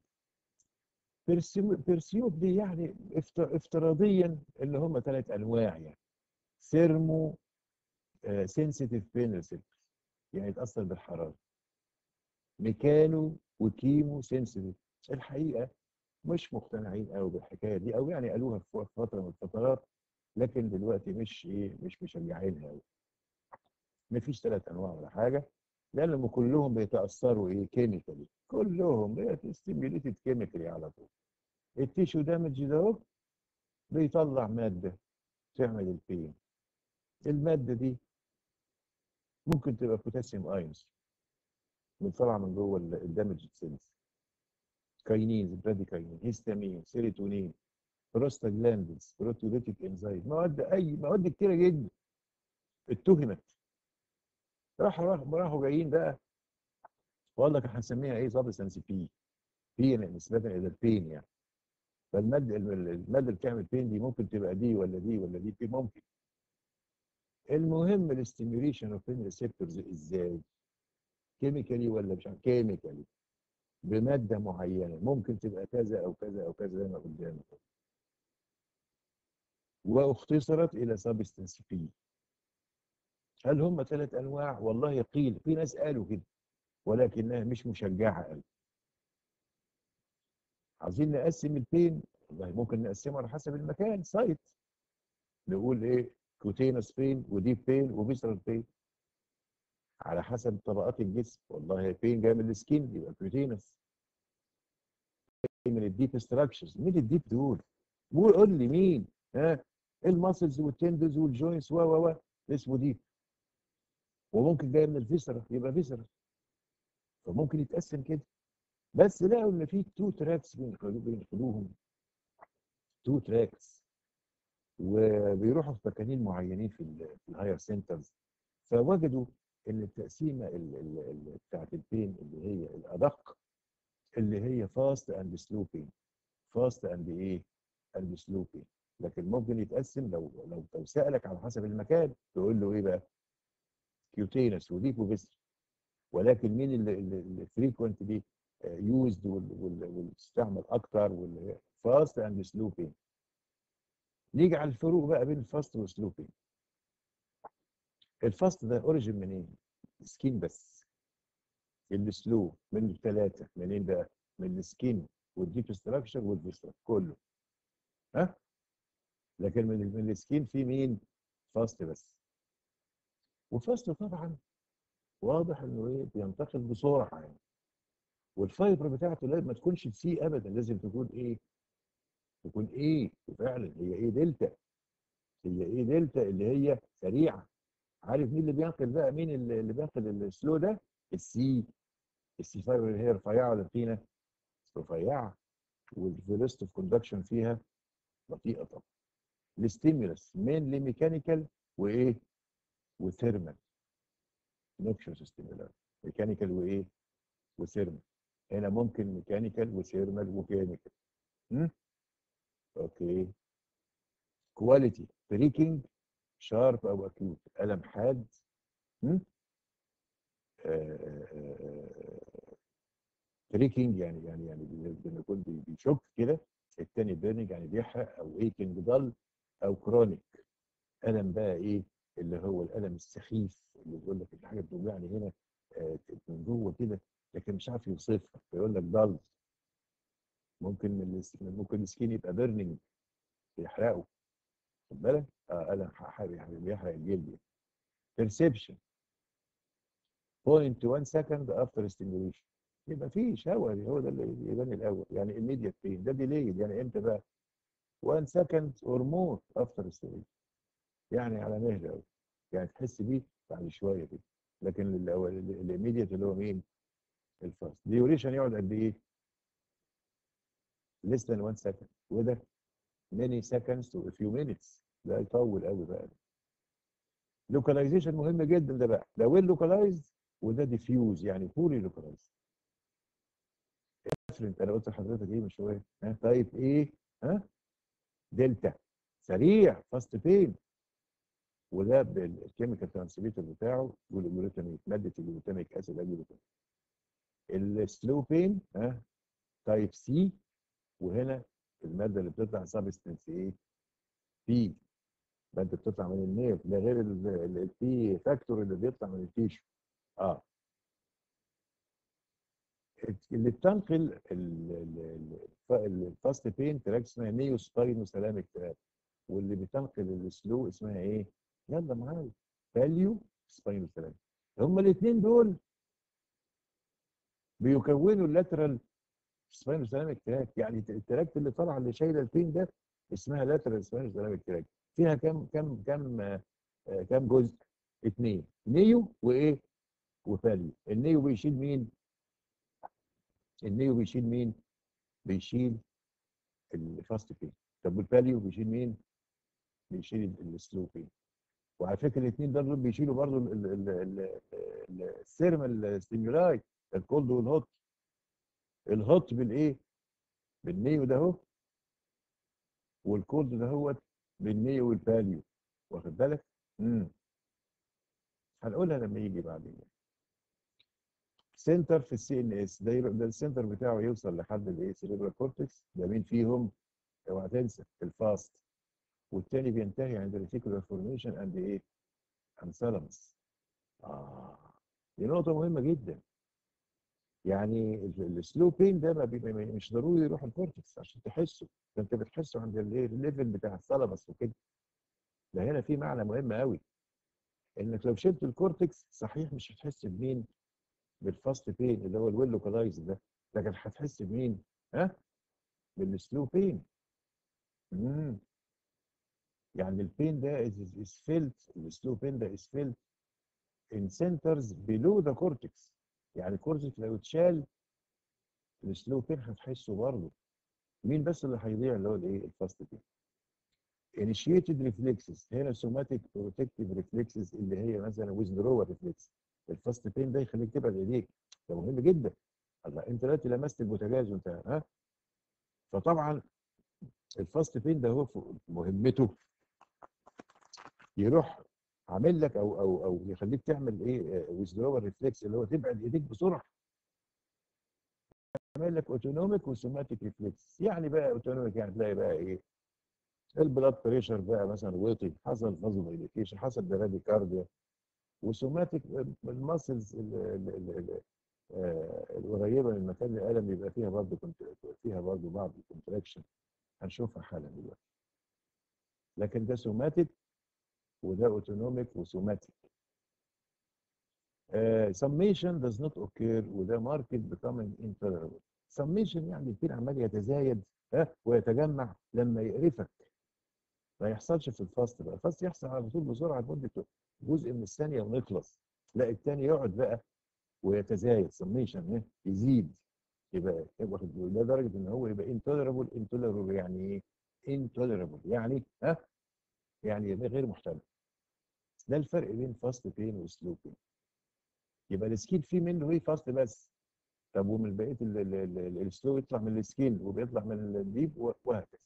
بيرسيوب دي يعني افتراضيا اللي هم ثلاث انواع يعني ثيرمو سنسيتيف بين ريسبتورز يعني يتاثر بالحراره ميكانو وكيمو سنسيتيف الحقيقه مش مقتنعين قوي بالحكايه دي او يعني قالوها في فتره من الفترات لكن دلوقتي مش ايه مش مشجعينها قوي مفيش ثلاث انواع ولا حاجه لانهم كلهم بيتاثروا ايه كيميكالي كلهم ستيميوليتد كيميكالي على طول التيشو دامج ده اهو بيطلع ماده تعمل البين الماده دي ممكن تبقى بوتاسيوم ايونز طالعه من جوه الدامج سيلز كاينينز براديكاينين هيستامين سيروتونين بروستاجلاندز بروتيوليتيك انزايم مواد اي مواد كتيره جدا اتهمت راحوا راحوا جايين بقى وقال لك هنسميها ايه سبستنس بي بي نسبه الى البين يعني فالماده الماده اللي بتعمل بين دي ممكن تبقى دي ولا دي ولا دي في ممكن المهم الاستيميوليشن اوف بين ريسبتورز ازاي كيميكالي ولا مش كيميكالي بماده معينه ممكن تبقى كذا او كذا او كذا زي ما قدامك واختصرت الى سبستنس بي هل هم ثلاث انواع والله قيل في ناس قالوا كده ولكنها مش مشجعه قوي عايزين نقسم البين والله ممكن نقسمه على حسب المكان سايت نقول ايه كوتينس بين وديب بين وفيسرال بين على حسب طبقات الجسم والله بين جاي من السكين يبقى كوتينس من الديب ستراكشرز مين الديب دول؟ قول لي مين؟ ها الماسلز والتندز والجوينتس و و و اسمه ديب وممكن جاي من الفيسرا يبقى فيسرا فممكن يتقسم كده بس لقوا ان في تو تراكس بينخدوهم تو تراكس وبيروحوا في مكانين معينين في الهاير سنترز فوجدوا ان التقسيمه بتاعت البين اللي هي الادق اللي هي فاست اند سلو بين فاست اند ايه اند سلو بين لكن ممكن يتقسم لو لو لو سالك على حسب المكان تقول له ايه بقى كيوتينس وديب فيسر ولكن مين اللي الفريكونت دي يوزد والتستعمل اكتر والفاست اند سلو بين نيجي على الفروق بقى بين الفاست والسلو بين الفاست ده اوريجين منين؟ سكين بس السلو من الثلاثه منين بقى؟ من السكين والديب ستراكشر والفيسرا كله ها؟ لكن من من السكين في مين؟ فاست بس وفاست طبعا واضح انه ايه بينتقل بسرعه يعني والفايبر بتاعته لازم ما تكونش سي ابدا لازم تكون ايه؟ تكون ايه؟ وفعلا هي ايه دلتا هي ايه دلتا اللي هي سريعه عارف مين اللي بينقل بقى مين اللي, اللي بينقل السلو ده؟ السي السي فايبر اللي هي رفيعه ولا تخينه؟ رفيعه والفيلوست اوف كوندكشن فيها بطيئه طبعا الستيمولس مينلي ميكانيكال وايه؟ وثيرمال نوكشوس ستيمولار ميكانيكال وايه؟ وثيرمال هنا ممكن ميكانيكال وثيرمال وكيميكال اوكي كواليتي بريكنج شارب او اكيوت الم حاد بريكنج يعني يعني يعني لما يكون بيشك كده التاني بيرنج يعني بيحرق او ايكنج ضل او كرونيك الم بقى ايه اللي هو الالم السخيف اللي بيقول لك في حاجه بتوجعني هنا من جوه كده لكن مش عارف يوصفها فيقول لك ضل ممكن من ممكن السكين يبقى بيرنينج بيحرقه خد بالك اه الم بيحرق الجلد بيرسبشن 0.1 سكند افتر ستيميوليشن يبقى في شاور هو ده اللي يبان الاول يعني immediate pain ده delayed يعني امتى بقى 1 second or more after stimulation يعني على مهل قوي يعني تحس بيه بعد شويه كده لكن الاول الاميديت اللي هو مين؟ الفاست ديوريشن يقعد قد ايه؟ less than 1 second وده many seconds to a few minutes ده يطول قوي بقى لوكاليزيشن مهم جدا ده بقى ده ويل لوكالايزد وده ديفيوز يعني بولي لوكالايزد افرنت انا قلت لحضرتك ايه من شويه ها تايب ايه ها دلتا سريع فاست بين وده بالكيميكال ترانسميتر بتاعه والجلوتاميك ماده الجلوتاميك اسيد الجلوتاميك السلو بين ها تايب سي وهنا الماده اللي بتطلع سبستنس ايه بي ماده بتطلع من النيل ده غير البي فاكتور اللي بيطلع من التيشو اه اللي بتنقل الفاست بين تراك اسمها نيو سباينو سلامك تراك واللي بتنقل السلو اسمها ايه؟ يلا معايا فاليو سباينو سلامك هما الاثنين دول بيكونوا اللاترال سباينو سلامك تراك يعني التراك اللي طالعه اللي شايله البين ده اسمها لاترال سباينو سلامك تراك فيها كام كام كام آه كام جزء؟ اثنين نيو وايه؟ وفاليو النيو بيشيل مين؟ النيو بيشيل مين؟ بيشيل الفاست بين طب والفاليو بيشيل مين؟ بيشيل السلو بين وعلى فكره الاثنين دول بيشيلوا برضه السيرمال ستيمولاي الكولد والهوت الهوت بالايه؟ بالنيو ده اهو والكولد ده هو بالنيو والفاليو واخد بالك؟ امم هنقولها لما يجي بعدين سنتر في السي ان اس ده ده السنتر بتاعه يوصل لحد الايه سيريبرال كورتكس ده مين فيهم اوعى تنسى الفاست والتاني بينتهي عند الريتيكولار فورميشن اند ايه اند ثالاموس اه دي نقطه مهمه جدا يعني السلو بين ده ما بيبقى مش ضروري يروح الكورتكس عشان تحسه ده انت بتحسه عند الليفل بتاع الثالاموس وكده ده هنا في معنى مهم قوي انك لو شلت الكورتكس صحيح مش هتحس بمين بالفاست بين اللي هو الويل لوكالايز ده لكن هتحس بمين؟ ها؟ بالسلو بين امم يعني البين ده is felt السلو بين ده is felt in centers below the cortex يعني الكورتكس لو اتشال السلو بين هتحسه برضه مين بس اللي هيضيع اللي هو الايه؟ الفاست بين initiated reflexes هنا somatic protective reflexes اللي هي مثلا withdrawal reflex الفاست بين ده يخليك تبعد ايديك ده مهم جدا الله انت دلوقتي لمست البوتاجاز وانت ها فطبعا الفاست بين ده هو مهمته يروح عامل لك او او او يخليك تعمل ايه ويزدرور ريفلكس اللي هو تبعد ايديك بسرعه يعمل لك اوتونوميك وسوماتيك ريفلكس يعني بقى اوتونوميك يعني تلاقي بقى ايه البلاد بريشر بقى مثلا وطي حصل فازو دايليتيشن حصل برادي كارديا وسوماتيك الماسلز القريبه من مكان الالم يبقى فيها برضه فيها برضه بعض الكونتراكشن هنشوفها حالا دلوقتي لكن ده سوماتيك وده اوتونوميك وسوماتيك summation does not occur وده market becoming intolerable summation يعني البين عمال يتزايد ها ويتجمع لما يقرفك ما يحصلش في الفاست بقى الفاست يحصل على طول بسرعه لمده جزء من الثانيه ونخلص لا الثاني يقعد بقى ويتزايد سميشن يزيد يبقى يبقى لدرجه ان هو يبقى انتولربل انتولربل يعني ايه؟ انتولربل يعني ها يعني يبقى غير محتمل ده الفرق بين فاست بين وسلو بين يبقى السكين فيه منه ايه فاست بس طب ومن بقيه السلو يطلع من السكين وبيطلع من الديب وهكذا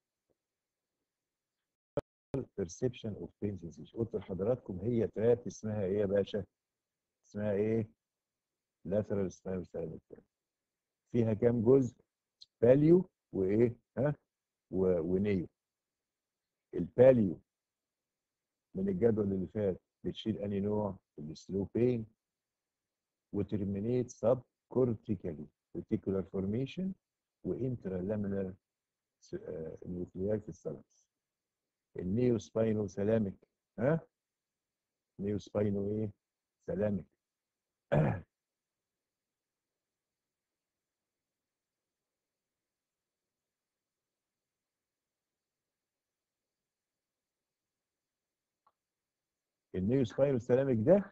perception of pain sensation قلت لحضراتكم هي تراب اسمها ايه يا باشا؟ اسمها ايه؟ lateral spinal therapy فيها كام جزء؟ باليو وايه؟ ها؟ ونيو الباليو من الجدول اللي فات بتشيل انهي نوع؟ السلو بين وترمينيت سب كورتيكالي ريتيكولار فورميشن وانترالامينال نيوكليار في الثالاموس النيو سباينو سلامك ها نيو سباينو ايه سلامك النيو سبايروثالاميك ده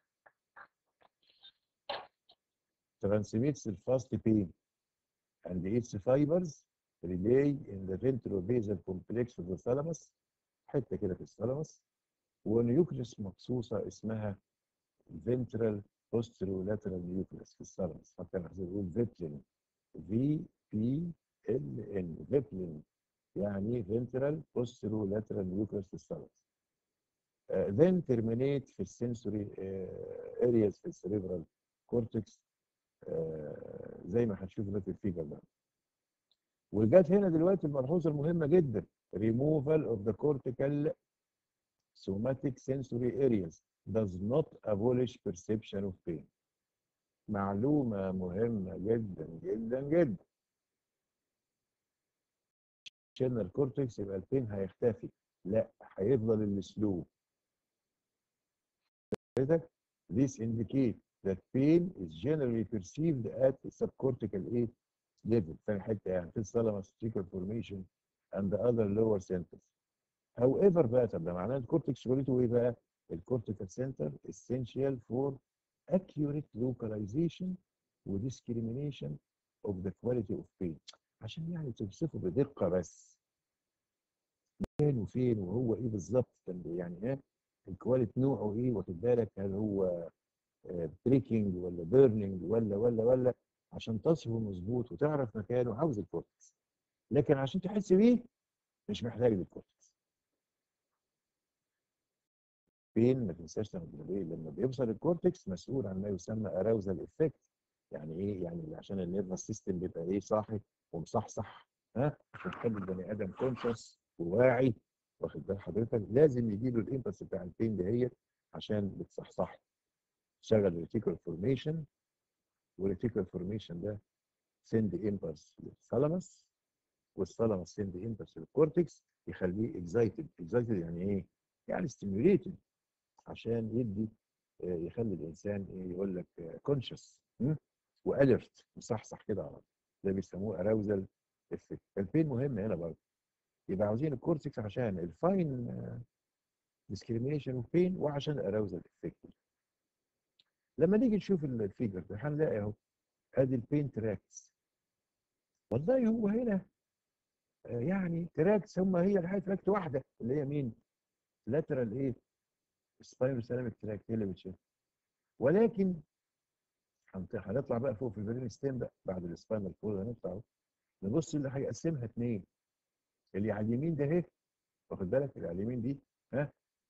transmits the fast pain and its fibers relay in the ventrobasal complex of the thalamus حته كده في الثالاموس ونيوكليس مخصوصه اسمها ventral posterolateral nucleus في الثالاموس حتى انا بقول فيبلين في بي ال ان فيبلين يعني ventral posterolateral nucleus في الثالاموس uh, then terminate في السنسوري uh, areas في السريبرال كورتكس uh, زي ما هنشوف دلوقتي الفيجر ده وجت هنا دلوقتي الملحوظه المهمه جدا removal of the cortical somatic sensory areas does not abolish perception of pain معلومة مهمة جدا جدا جدا شلنا الكورتكس يبقى البين هيختفي لا هيفضل السلو This indicates that pain is generally perceived at subcortical A level ثاني حته يعني في الثالاموس formation and the other lower centers. However بقى طب ده معناه الكورتكس شغلته ايه بقى؟ الكورتيكال سنتر essential for accurate localization و discrimination of the quality of pain عشان يعني توصفه بدقة بس فين وفين وهو ايه بالظبط يعني ايه الكواليتي نوعه ايه واخد بالك هل هو بريكنج ولا بيرنينج ولا ولا ولا عشان تصفه مظبوط وتعرف مكانه عاوز الكورتكس لكن عشان تحس بيه مش محتاج للكورتكس فين ما تنساش لما لما بيوصل الكورتكس مسؤول عن ما يسمى اراوزال افكت يعني ايه يعني عشان النيرفس سيستم بيبقى ايه صاحي ومصحصح ها عشان تخلي البني ادم كونشس وواعي واخد بال حضرتك لازم يجي له الامبلس بتاع البين دهيت عشان بتصحصح تشغل الريتيكول فورميشن والريتيكول فورميشن ده سند امبلس للثالاموس والثالاموس سند امبلس للكورتكس يخليه اكزايتد اكزايتد يعني ايه؟ يعني ستيميوليتد عشان يدي يخلي الانسان ايه يقول لك كونشس واليرت مصحصح كده على ده بيسموه اراوزال افكت البين مهم هنا برضه يبقى عاوزين الكورتكس عشان الفاين ديسكريميشن اوف بين وعشان الاراوزال افكت لما نيجي نشوف الفيجر ده هنلاقي اهو ادي البين تراكس والله هو هنا يعني تراكس هم هي الحاجه تراكت واحده اللي هي مين؟ لاترال ايه؟ سبايرو سيراميك تراك هي اللي بتشيل ولكن هنطلع بقى فوق في البرين ستيم بقى بعد السباينال كورد هنطلع نبص اللي هيقسمها اثنين اللي على اليمين ده اهي واخد بالك اللي على اليمين دي ها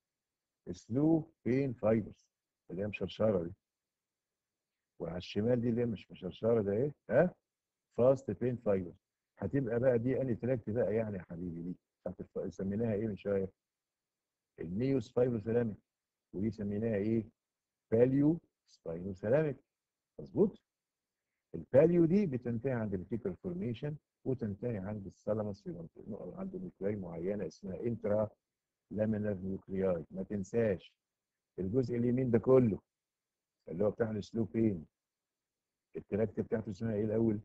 سلو بين فايبرز اللي هي مشرشره دي وعلى الشمال دي اللي هي مش مشرشره ده ايه ها فاست بين فايبرز هتبقى بقى دي اني تراكت بقى يعني يا حبيبي دي بتاعت سميناها ايه من شويه النيو سبايرو سيراميك ودي سميناها ايه باليو سبايرو سيراميك مظبوط الباليو دي بتنتهي عند الريتيكال فورميشن وتنتهي عند الثالاموس في منطقه عنده نيوكلياي معينه اسمها انترا لامينار نيوكلياي ما تنساش الجزء اليمين ده كله اللي هو بتاع السلو بين التراكت بتاعته اسمها ايه الاول؟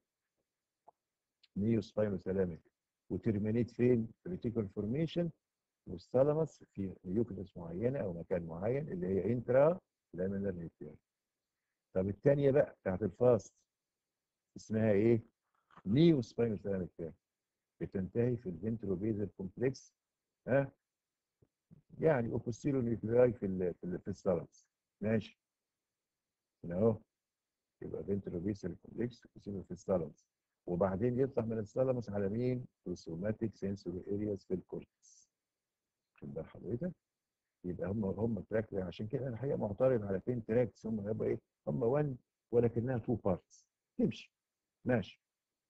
نيو سباينو سلامك وترمينيت فين؟ ريتيكال فورميشن والثالاموس في نيوكليس معينه او مكان معين اللي هي انترا لامينار نيوكلياي طب الثانيه بقى بتاعت الفاست اسمها ايه؟ نيو سباينو سلامك بتنتهي في الفنتروبيزال كومبلكس ها يعني اوبوستيرو نيوكلياي في ال في, ال في الثالاموس ماشي هنا اهو يبقى فنتروبيزال كومبلكس اوبوستيرو في الثالاموس وبعدين يطلع من الثالاموس على مين؟ السوماتيك سنسوري ارياز في الكورتكس خد بال حضرتك؟ يبقى هم هم تراك عشان كده انا الحقيقه معترض على فين تراكس هم هيبقى ايه؟ هم 1 ولكنها 2 بارتس تمشي ماشي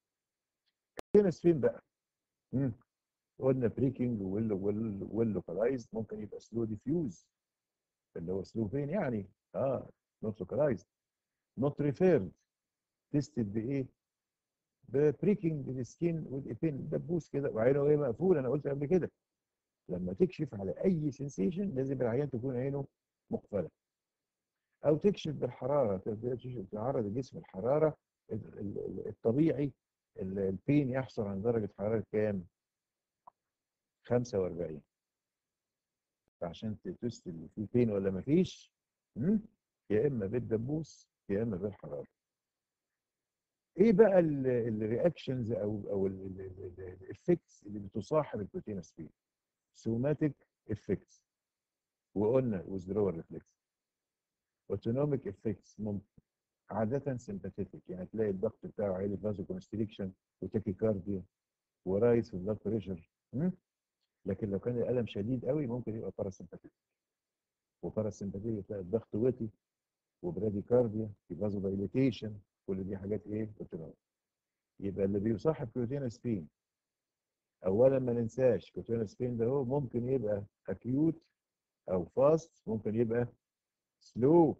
فينس فين بقى؟ مم. قلنا بريكنج واللوكلايزد ممكن يبقى سلو ديفيوز اللي هو سلو فين يعني اه نوت لوكلايزد نوت ريفيرد تيستد بايه؟ ببريكنج السكين والابين دبوس كده وعينه ايه مقفول انا قلت قبل كده لما تكشف على اي سنسيشن لازم العيان تكون عينه مقفله او تكشف بالحراره تكشف تعرض الجسم الحراره ال- ال- الطبيعي ال- البين يحصل عند درجه حراره كام 45 فعشان تست اللي فيه بين ولا ما فيش يا اما بالدبوس يا اما بالحراره ايه بقى الرياكشنز او او الافكتس اللي بتصاحب البروتين سبيد سوماتيك افكتس وقلنا withdrawal ريفلكس اوتونوميك افكتس ممكن عادة سمباثيتك يعني تلاقي الضغط بتاعه عالي فازو كونستريكشن وتاكيكارديا ورايز في البلاد بريشر لكن لو كان الالم شديد قوي ممكن يبقى باراسمباثيك وباراسمباثيك تلاقي الضغط وطي وبراديكارديا في فازو دايليتيشن كل دي حاجات ايه اوتونوميك يبقى اللي بيصاحب كروتين سبين اولا ما ننساش كروتين سبين ده هو ممكن يبقى اكيوت او فاست ممكن يبقى سلو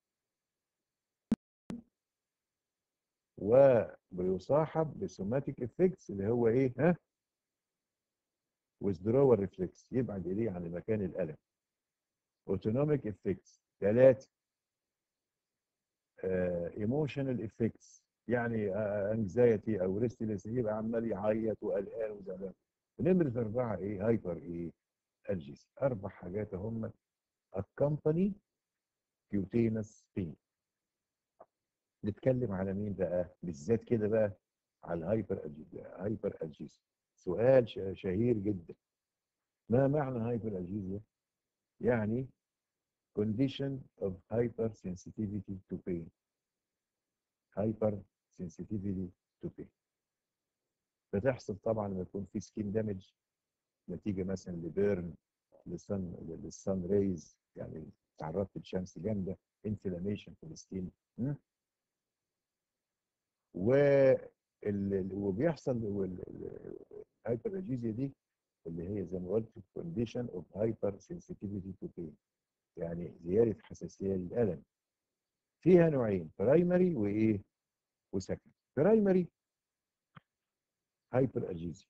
وبيصاحب بسوماتيك افكتس اللي هو ايه ها withdrawal ريفلكس يبعد ايديه عن مكان الالم اوتونوميك افكتس ثلاثه ايموشنال افكتس يعني انكزايتي او ريستلس يبقى عمال يعيط وقلقان وزعلان نمره اربعه ايه هايبر ايه الجيس اربع حاجات هم accompany cutaneous pain نتكلم على مين بقى بالذات كده بقى على الهايبر هايبر الجيس سؤال شهير جدا ما معنى هايبر الجيزيا يعني condition of hypersensitivity to pain hypersensitivity to pain بتحصل طبعا لما يكون في سكين دامج نتيجه مثلا لبيرن للسن للسن ريز يعني تعرضت للشمس جامده انفلاميشن في السكين و وبيحصل الهايبر دي اللي هي زي ما قلت كونديشن اوف هايبر سنسيتيفيتي تو بين يعني زياده حساسيه للالم فيها نوعين برايمري وايه وسكند برايمري هايبر اجيزي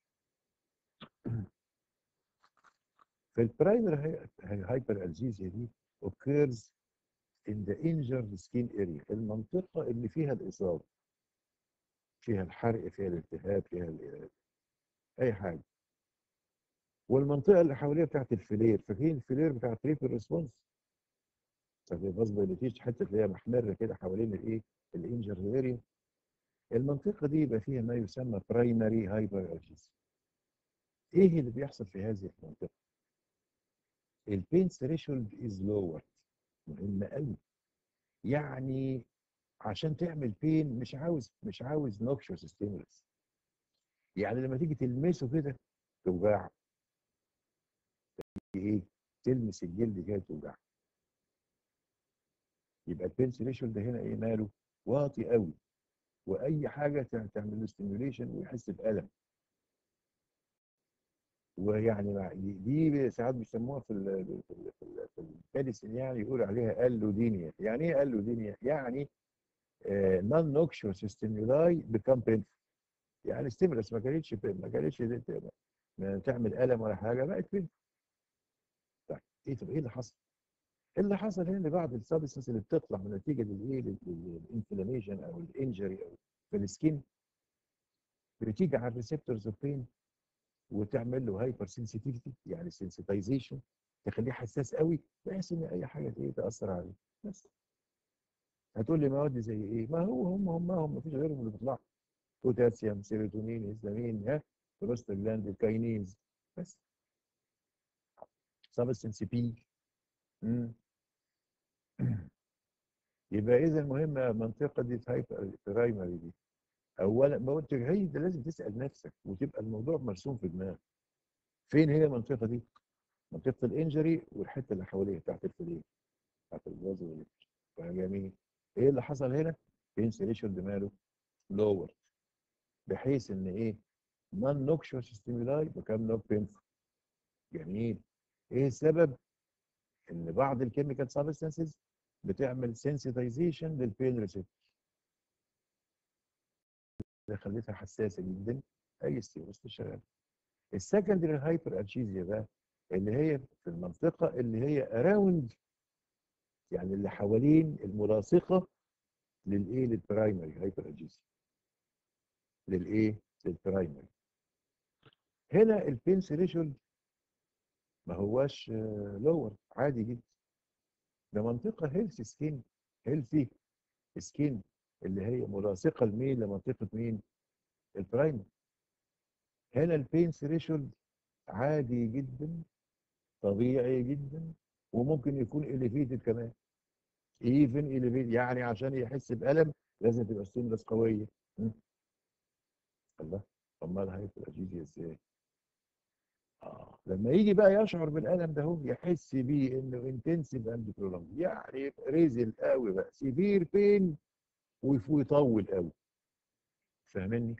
في البرايمري هايبر اجيزيا دي occurs in the injured skin area المنطقة اللي فيها الإصابة فيها الحرق فيها الالتهاب فيها ال- أي حاجة والمنطقة اللي حواليها بتاعت الفلير فاكرين الفلير بتاع تريب الريسبونس غصب اللي فيش حتة اللي هي محمرة كده حوالين الإيه الانجر اريا المنطقة دي يبقى فيها ما يسمى برايمري هايبر اجيز ايه اللي بيحصل في هذه المنطقة؟ البين ثريشولد از لور مهم قوي يعني عشان تعمل بين مش عاوز مش عاوز نوكشوس ستيمولس يعني لما تيجي تلمسه كده توجعه ايه تلمس الجلد كده توجعه يبقى البين ثريشولد هنا ايه ماله واطي قوي واي حاجه تعمل له ستيميوليشن ويحس بالم ويعني مع- دي ساعات بيسموها في ال في ال في, ال في الميديسن يعني يقول عليها الودينيا يعني ايه الودينيا يعني نون نوكشوس ستيمولاي بيكام بينفول يعني ستيمولس ما كانتش ما كانتش دي ت- ما تعمل الم ولا حاجه بقت بينفول طيب ايه طب ايه اللي حصل؟ اللي حصل هنا بعض السبستنس اللي بتطلع من نتيجه للايه للانفلاميشن او الانجري او في السكين بتيجي على الريسبتورز اوف بين وتعمل له هايبر سنسيتيفيتي يعني سنسيتايزيشن تخليه حساس قوي بحيث ان اي حاجه ايه تاثر عليه بس هتقول لي مواد زي ايه؟ ما هو هم هم هم مفيش غيرهم اللي بيطلعوا بوتاسيوم سيروتونين هيستامين ها بروستاجلاند الكاينيز بس سبستنس بي يبقى اذا المهم المنطقه دي هايبر برايمري دي اولا ما قلت هي ده لازم تسال نفسك وتبقى الموضوع مرسوم في دماغك فين هي المنطقه دي؟ منطقه الانجري والحته اللي حواليها بتاعت الفلين بتاعت الجزء جميل ايه اللي حصل هنا؟ انسليشن دماغه لور بحيث ان ايه؟ نون نوكشوس ستيمولاي بكام نوك بينفول جميل ايه السبب؟ ان بعض الكيميكال سبستانسز بتعمل سنسيتايزيشن للبين ريسبتور اللي خليتها حساسه جدا اي ستيروس شغال السكندري هايبر اتشيزيا بقى اللي هي في المنطقه اللي هي اراوند يعني اللي حوالين الملاصقه للايه للبرايمري هايبر اجيسي للايه للبرايمري هنا البين ثريشولد ما هواش لور عادي جدا ده منطقه هيلث سكين هيلثي سكين اللي هي ملاصقه لمين لمنطقه مين البرايمري هنا البين ثريشولد عادي جدا طبيعي جدا وممكن يكون اليفيتد كمان ايفن اليفيتد يعني عشان يحس بالم لازم تبقى ستيمولس قويه م? الله امال هيبقى اجيزي ازاي آه. لما يجي بقى يشعر بالالم ده هو يحس بيه انه انتنسيف اند برولونج يعني ريزل قوي بقى سيفير بين ويطول قوي فاهمني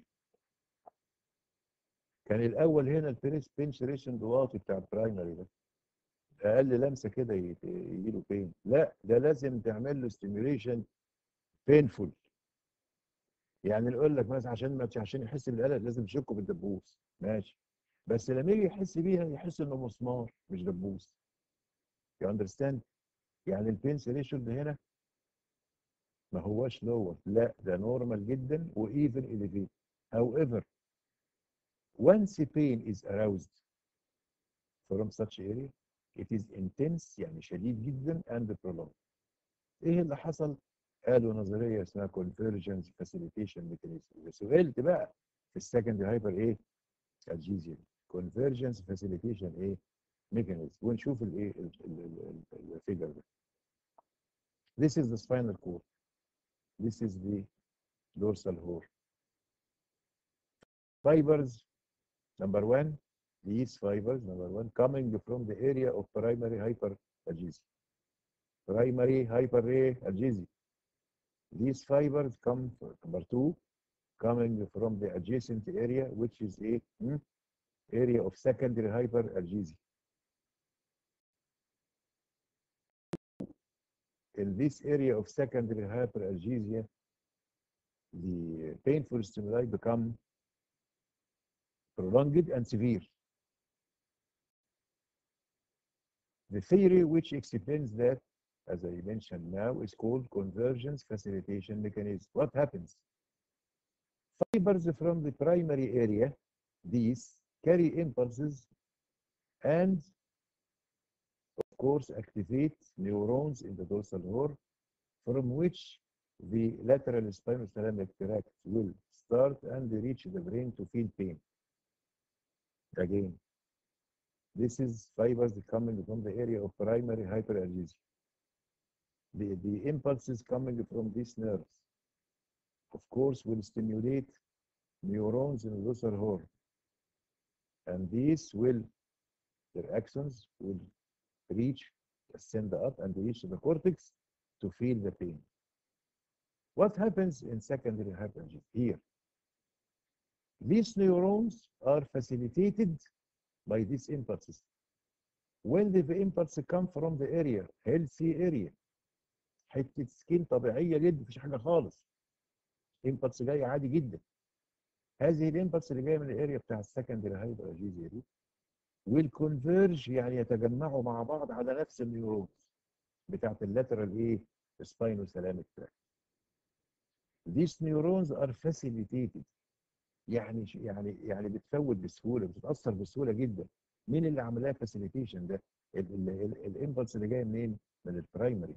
كان الاول هنا البريس بنشريشن واطي بتاع البرايمري ده اقل لمسه كده يجي له بين لا ده لازم تعمل له ستيميوليشن بينفول يعني نقول لك مثلا عشان ما عشان يحس بالالم لازم تشكه بالدبوس ماشي بس لما يجي يحس بيها يحس انه مسمار مش دبوس يو اندرستاند يعني البين ثريشولد هنا ما هواش لور لا ده نورمال جدا وايفن اليفيت however once pain is aroused from such area it is intense يعني شديد جدا and prolonged ايه اللي حصل قالوا نظريه اسمها convergence facilitation mechanism سئلت بقى في السكند هايبر ايه الجيزيا convergence facilitation ايه mechanism ونشوف الايه الفيجر ده this is the spinal cord this is the dorsal horn fibers number one these fibers number one coming from the area of primary hyperalgesia primary hyperalgesia these fibers come from, number two coming from the adjacent area which is a hmm, area of secondary hyperalgesia in this area of secondary hyperalgesia the painful stimuli become prolonged and severe. The theory which explains that, as I mentioned now, is called convergence facilitation mechanism. What happens? Fibers from the primary area, these carry impulses and, of course, activate neurons in the dorsal horn from which the lateral spinothalamic tract will start and reach the brain to feel pain. Again, this is fibers coming from the area of primary hyperalgesia. The, the impulses coming from these nerves, of course, will stimulate neurons in the dorsal horn. And these will, their axons will reach, ascend up and reach the cortex to feel the pain. What happens in secondary hyperalgesia? Here, these neurons are facilitated by these impulses. When the impulse come from the area, healthy area, حتة سكين طبيعية جدا مفيش حاجة خالص. impulse جاي عادي جدا. هذه الامبلس اللي جايه من الاريا بتاع السكندري هايبرجيزيا دي will converge يعني يتجمعوا مع بعض على نفس النيورونز بتاعت اللاترال ايه؟ spinothalamic tract. These neurons are facilitated يعني يعني يعني بتفوت بسهوله بتتاثر بسهوله جدا مين اللي عملها فاسيليتيشن ده الامبلس اللي جايه منين من البرايمري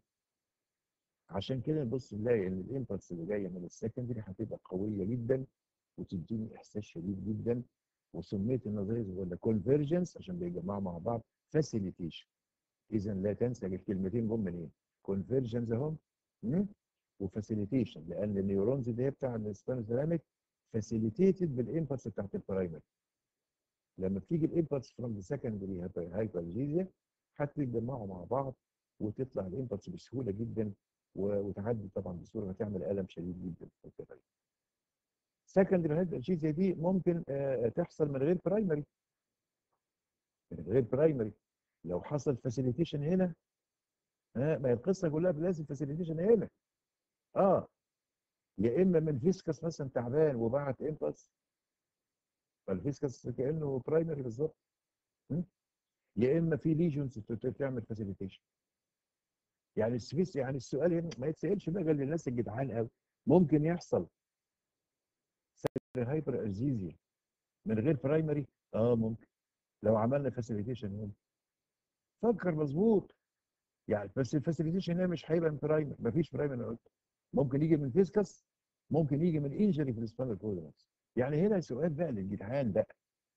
عشان كده نبص نلاقي ان الامبلس اللي جايه من السكندري هتبقى قويه جدا وتديني احساس شديد جدا وسميت النظريه زي ولا كونفرجنس عشان بيجمعوا مع بعض فاسيليتيشن اذا لا تنسى الكلمتين جم منين كونفرجنس اهم وفاسيليتيشن لان النيورونز اللي هي بتاع السبانوثالاميك فاسيليتيتد بالامبلس بتاعت البرايمري لما بتيجي الامبلس فروم ذا سكندري هايبرجيزيا هتتجمعوا مع بعض وتطلع الامبلس بسهوله جدا وتعدي طبعا بسهوله هتعمل الم شديد جدا في الكباري. سكندري هايبرجيزيا دي ممكن تحصل من غير برايمري من غير برايمري لو حصل فاسيليتيشن هنا ها ما هي القصه كلها لازم فاسيليتيشن هنا اه يا اما من فيسكس مثلا تعبان وبعت امبلس فالفيسكس كانه برايمري بالظبط يا اما في ليجونز تعمل فاسيليتيشن يعني السبيس يعني السؤال هنا ما يتسالش بقى للناس الجدعان قوي ممكن يحصل هايبر ارزيزيا من غير برايمري اه ممكن لو عملنا فاسيليتيشن هنا فكر مظبوط يعني بس الفاسيليتيشن هنا مش هيبقى من برايمري مفيش برايمري انا قلت ممكن يجي من فيسكس ممكن يجي من انجري في السبانال كورد يعني هنا سؤال بقى للجدعان بقى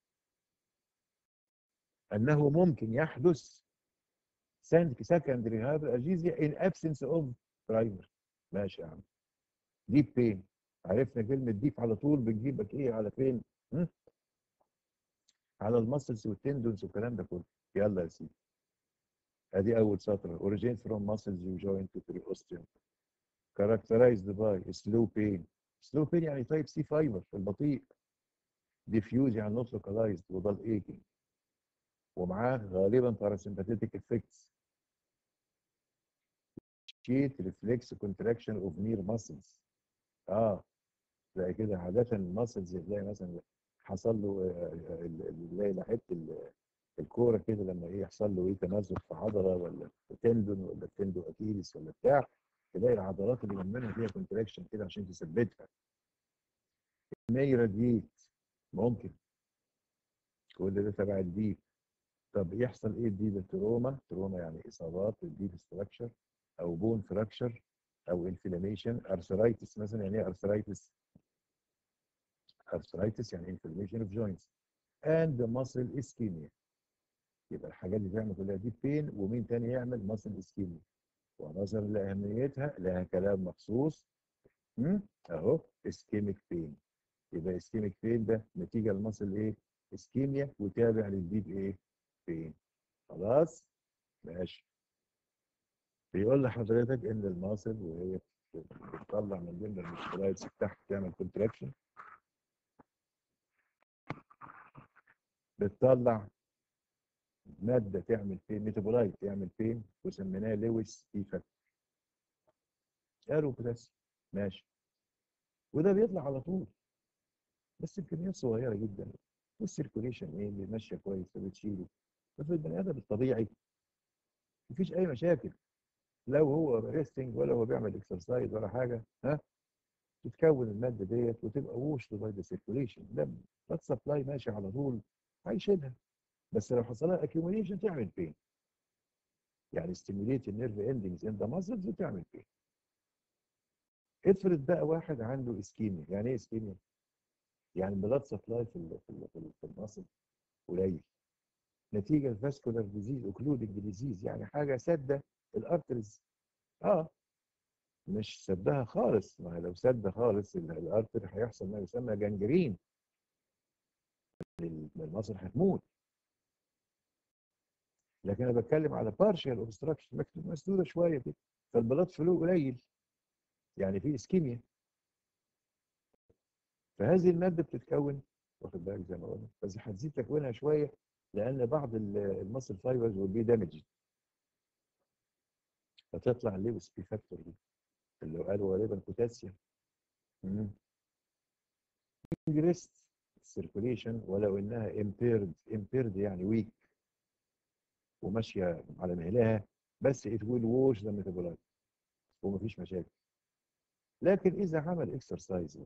انه ممكن يحدث secondary hyperalgesia in absence of primer ماشي يا عم ديب بين عرفنا كلمة ديب على طول بتجيبك ايه على فين؟ م? على المسلز والتندونز والكلام ده كله يلا يا سيدي ادي اول سطر originates from muscles you join to periosteum characterized by slow pain slow pain يعني type C fiber في البطيء diffuse يعني not localized وضل aching ومعاه غالبا parasympathetic effects sheet reflex contraction of near muscles اه تلاقي كده عادة المسلز تلاقي مثلا حصل له تلاقي لحته الكوره كده لما ايه يحصل له ايه تمزق في عضله ولا في تندون ولا تندو اكيلس ولا بتاع تلاقي العضلات اللي جنبنا فيها كونتراكشن كده عشان تثبتها ماي راديت ممكن كل ده تبع الديب طب يحصل ايه الديب تروما تروما يعني اصابات الديب ستراكشر او بون فراكشر او انفلاميشن ارثرايتس مثلا يعني ايه ارثرايتس arthritis يعني inflammation of joints and the muscle ischemia يبقى الحاجات دي تعمل كلها دي بين ومين تاني يعمل muscle ischemia ونظرا لأهميتها لها كلام مخصوص اهو ischemic pain يبقى ischemic pain ده نتيجة المصل ايه ischemia وتابع للديب ايه pain خلاص ماشي بيقول لحضرتك ان المصل وهي بتطلع من ضمن المشكلات بتاعها تعمل كونتراكشن بتطلع ماده تعمل فين ميتابولايت تعمل فين وسميناها لويس ايفكت قالوا بس ماشي وده بيطلع على طول بس بكميات صغيره جدا والسيركوليشن ايه اللي ماشيه كويس فبتشيله بس البني ادم الطبيعي مفيش اي مشاكل لو هو ريستنج ولا هو بيعمل اكسرسايز ولا حاجه ها تتكون الماده ديت وتبقى ووش باي ذا سيركوليشن لما بلاد سبلاي ماشي على طول هيشيلها بس لو حصل لها accumulation تعمل بين يعني stimulate النيرف اندنجز ان ذا ماسلز وتعمل بين افرض بقى واحد عنده اسكيميا يعني ايه اسكيميا؟ يعني بلاد سبلاي في ال في ال في الماسل قليل نتيجه الفاسكولار ديزيز اوكلودنج ديزيز يعني حاجه ساده الارترز اه مش سدها خالص ما لو سد خالص الارتر هيحصل ما يسمى جنجرين المصل هتموت لكن انا بتكلم على بارشال اوبستراكشن مكتوب مسدوده شويه كده فالبلاد فلو قليل يعني في اسكيميا فهذه الماده بتتكون واخد بالك زي ما قلنا بس هتزيد تكوينها شويه لان بعض المصل فايبرز will be damaged فتطلع الليبس بي فاكتور دي اللي قالوا غالبا بوتاسيوم انجريست السيركوليشن ولو انها impaired impaired يعني ويك وماشيه على مهلها بس it will wash the metabolite ومفيش مشاكل لكن اذا عمل اكسرسايز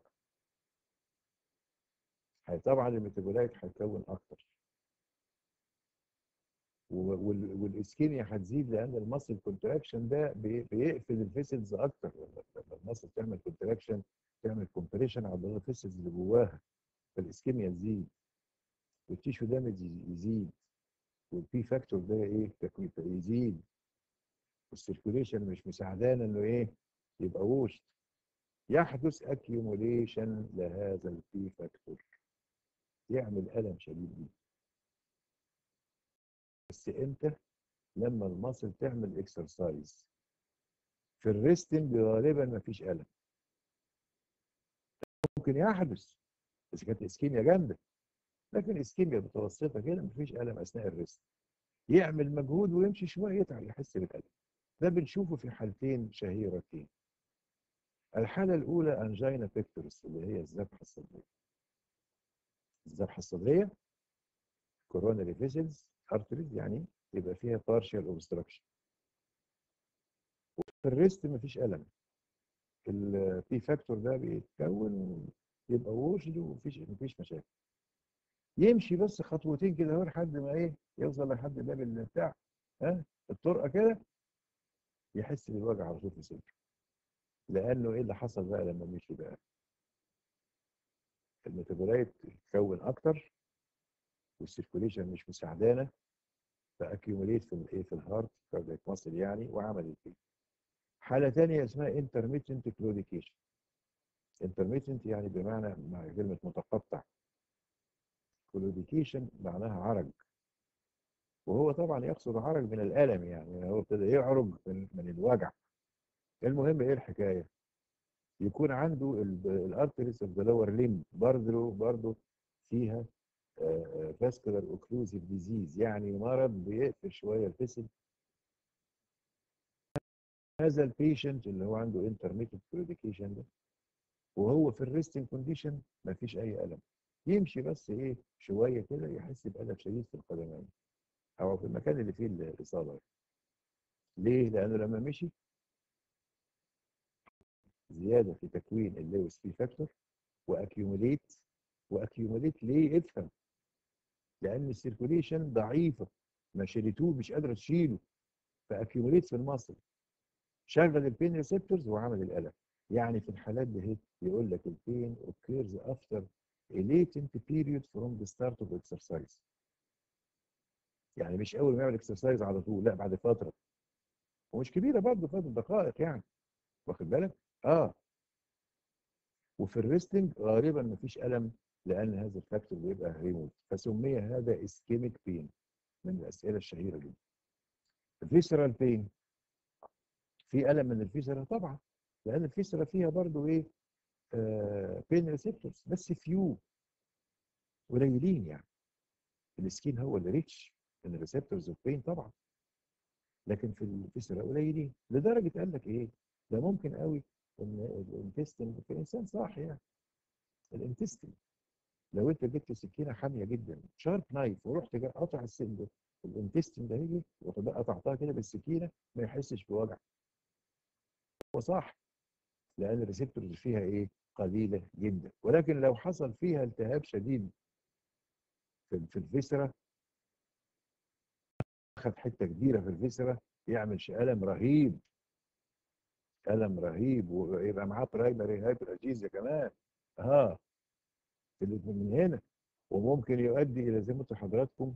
طبعا الميتابولايت هيتكون اكتر والاسكيميا هتزيد لان المصل كونتراكشن ده بيقفل الفيسلز اكتر لما المصل تعمل كونتراكشن تعمل كومبريشن على الفيسلز اللي جواها فالاسكيميا تزيد والتيشو دامج يزيد والبي فاكتور ده ايه تكوين يزيد والسيركوليشن مش مساعدانا انه ايه يبقى ووشت يحدث اكيوموليشن لهذا البي فاكتور يعمل الم شديد جدا بس امتى لما المصل تعمل اكسرسايز في الريستنج غالبا مفيش الم ممكن يحدث بس كانت اسكيميا جامده لكن اسكيميا متوسطه كده مفيش الم اثناء الريست يعمل مجهود ويمشي شويه يتعب يحس بالالم ده بنشوفه في حالتين شهيرتين الحاله الاولى انجينا بيكتورس اللي هي الذبحه الصدريه الذبحه الصدريه كوروناري فيسلز ارتريز يعني يبقى فيها بارشال اوبستراكشن في الريست مفيش الم البي فاكتور ده بيتكون يبقى ووشد ومفيش مفيش مشاكل يمشي بس خطوتين كده اهو لحد ما ايه يوصل لحد باب البتاع ها الطرقه كده يحس بالوجع على طول في صدره لانه ايه اللي حصل بقى لما مشي بقى الميتابولايت اتكون اكتر والسيركوليشن مش مساعدانا فاكيوميليت في الايه في الهارت كاردياك ماسل يعني وعمل البي حاله ثانيه اسمها انترميتنت كلوديكيشن انترميتنت يعني بمعنى مع كلمه متقطع كلوديكيشن معناها عرج وهو طبعا يقصد عرج من الالم يعني هو ابتدى يعرج من, من الوجع المهم ايه الحكايه يكون عنده الارتريس اوف ذا لور ليم برضه برضه فيها فاسكولار اوكلوزيف ديزيز يعني مرض بيقفل شويه الفسل هذا البيشنت اللي هو عنده انترميتنت كلوديكيشن ده وهو في الريستنج كونديشن ما فيش اي الم يمشي بس ايه شويه كده يحس بالم شديد في القدمين او في المكان اللي فيه الاصابه ليه؟ لانه لما مشي زياده في تكوين اللويس في فاكتور واكيوميليت واكيوميليت ليه؟ افهم لان السيركوليشن ضعيفه ما شيلتوه مش قادره تشيله فاكيوميليت في المصل شغل البين ريسبتورز وعمل الالم يعني في الحالات دي يقول لك البين occurs after a latent period from the start of exercise يعني مش اول ما يعمل اكسرسايز على طول لا بعد فتره ومش كبيره برضه فتره دقائق يعني واخد بالك اه وفي الريستنج غالبا مفيش الم لان هذا الفاكتور بيبقى ريموت فسمي هذا اسكيميك بين من الاسئله الشهيره جدا الفيسرال بين في الم من الفيسرا طبعا لان الفيسرا فيها برضو ايه آه بين ريسبتورز بس فيو قليلين يعني السكين هو اللي ريتش من الريسبتورز اوف بين طبعا لكن في الفيسرا قليلين لدرجه قال لك ايه ده ممكن قوي ان الانتستين في الانسان صح يعني الانتستين لو انت جبت سكينه حاميه جدا شارب نايف ورحت قاطع السن ده الانتستين ده يجي وقطعتها كده بالسكينه ما يحسش بوجع هو صح لان الريسبتورز فيها ايه قليله جدا ولكن لو حصل فيها التهاب شديد في في الفيسرا اخذ حته كبيره في الفيسرا يعمل الم رهيب الم رهيب ويبقى معاه برايمري هايبراجيزيا كمان اه من هنا وممكن يؤدي الى زي ما قلت لحضراتكم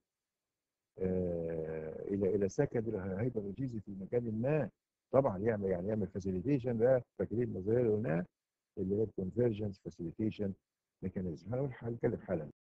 آه الى الى سكن الهايبراجيزيا في مكان ما طبعا يعمل يعني يعمل فاسيليتيشن ده فاكرين النظريه اللي قلناها اللي هي الكونفرجنس فاسيليتيشن ميكانيزم هنقول هنتكلم حالا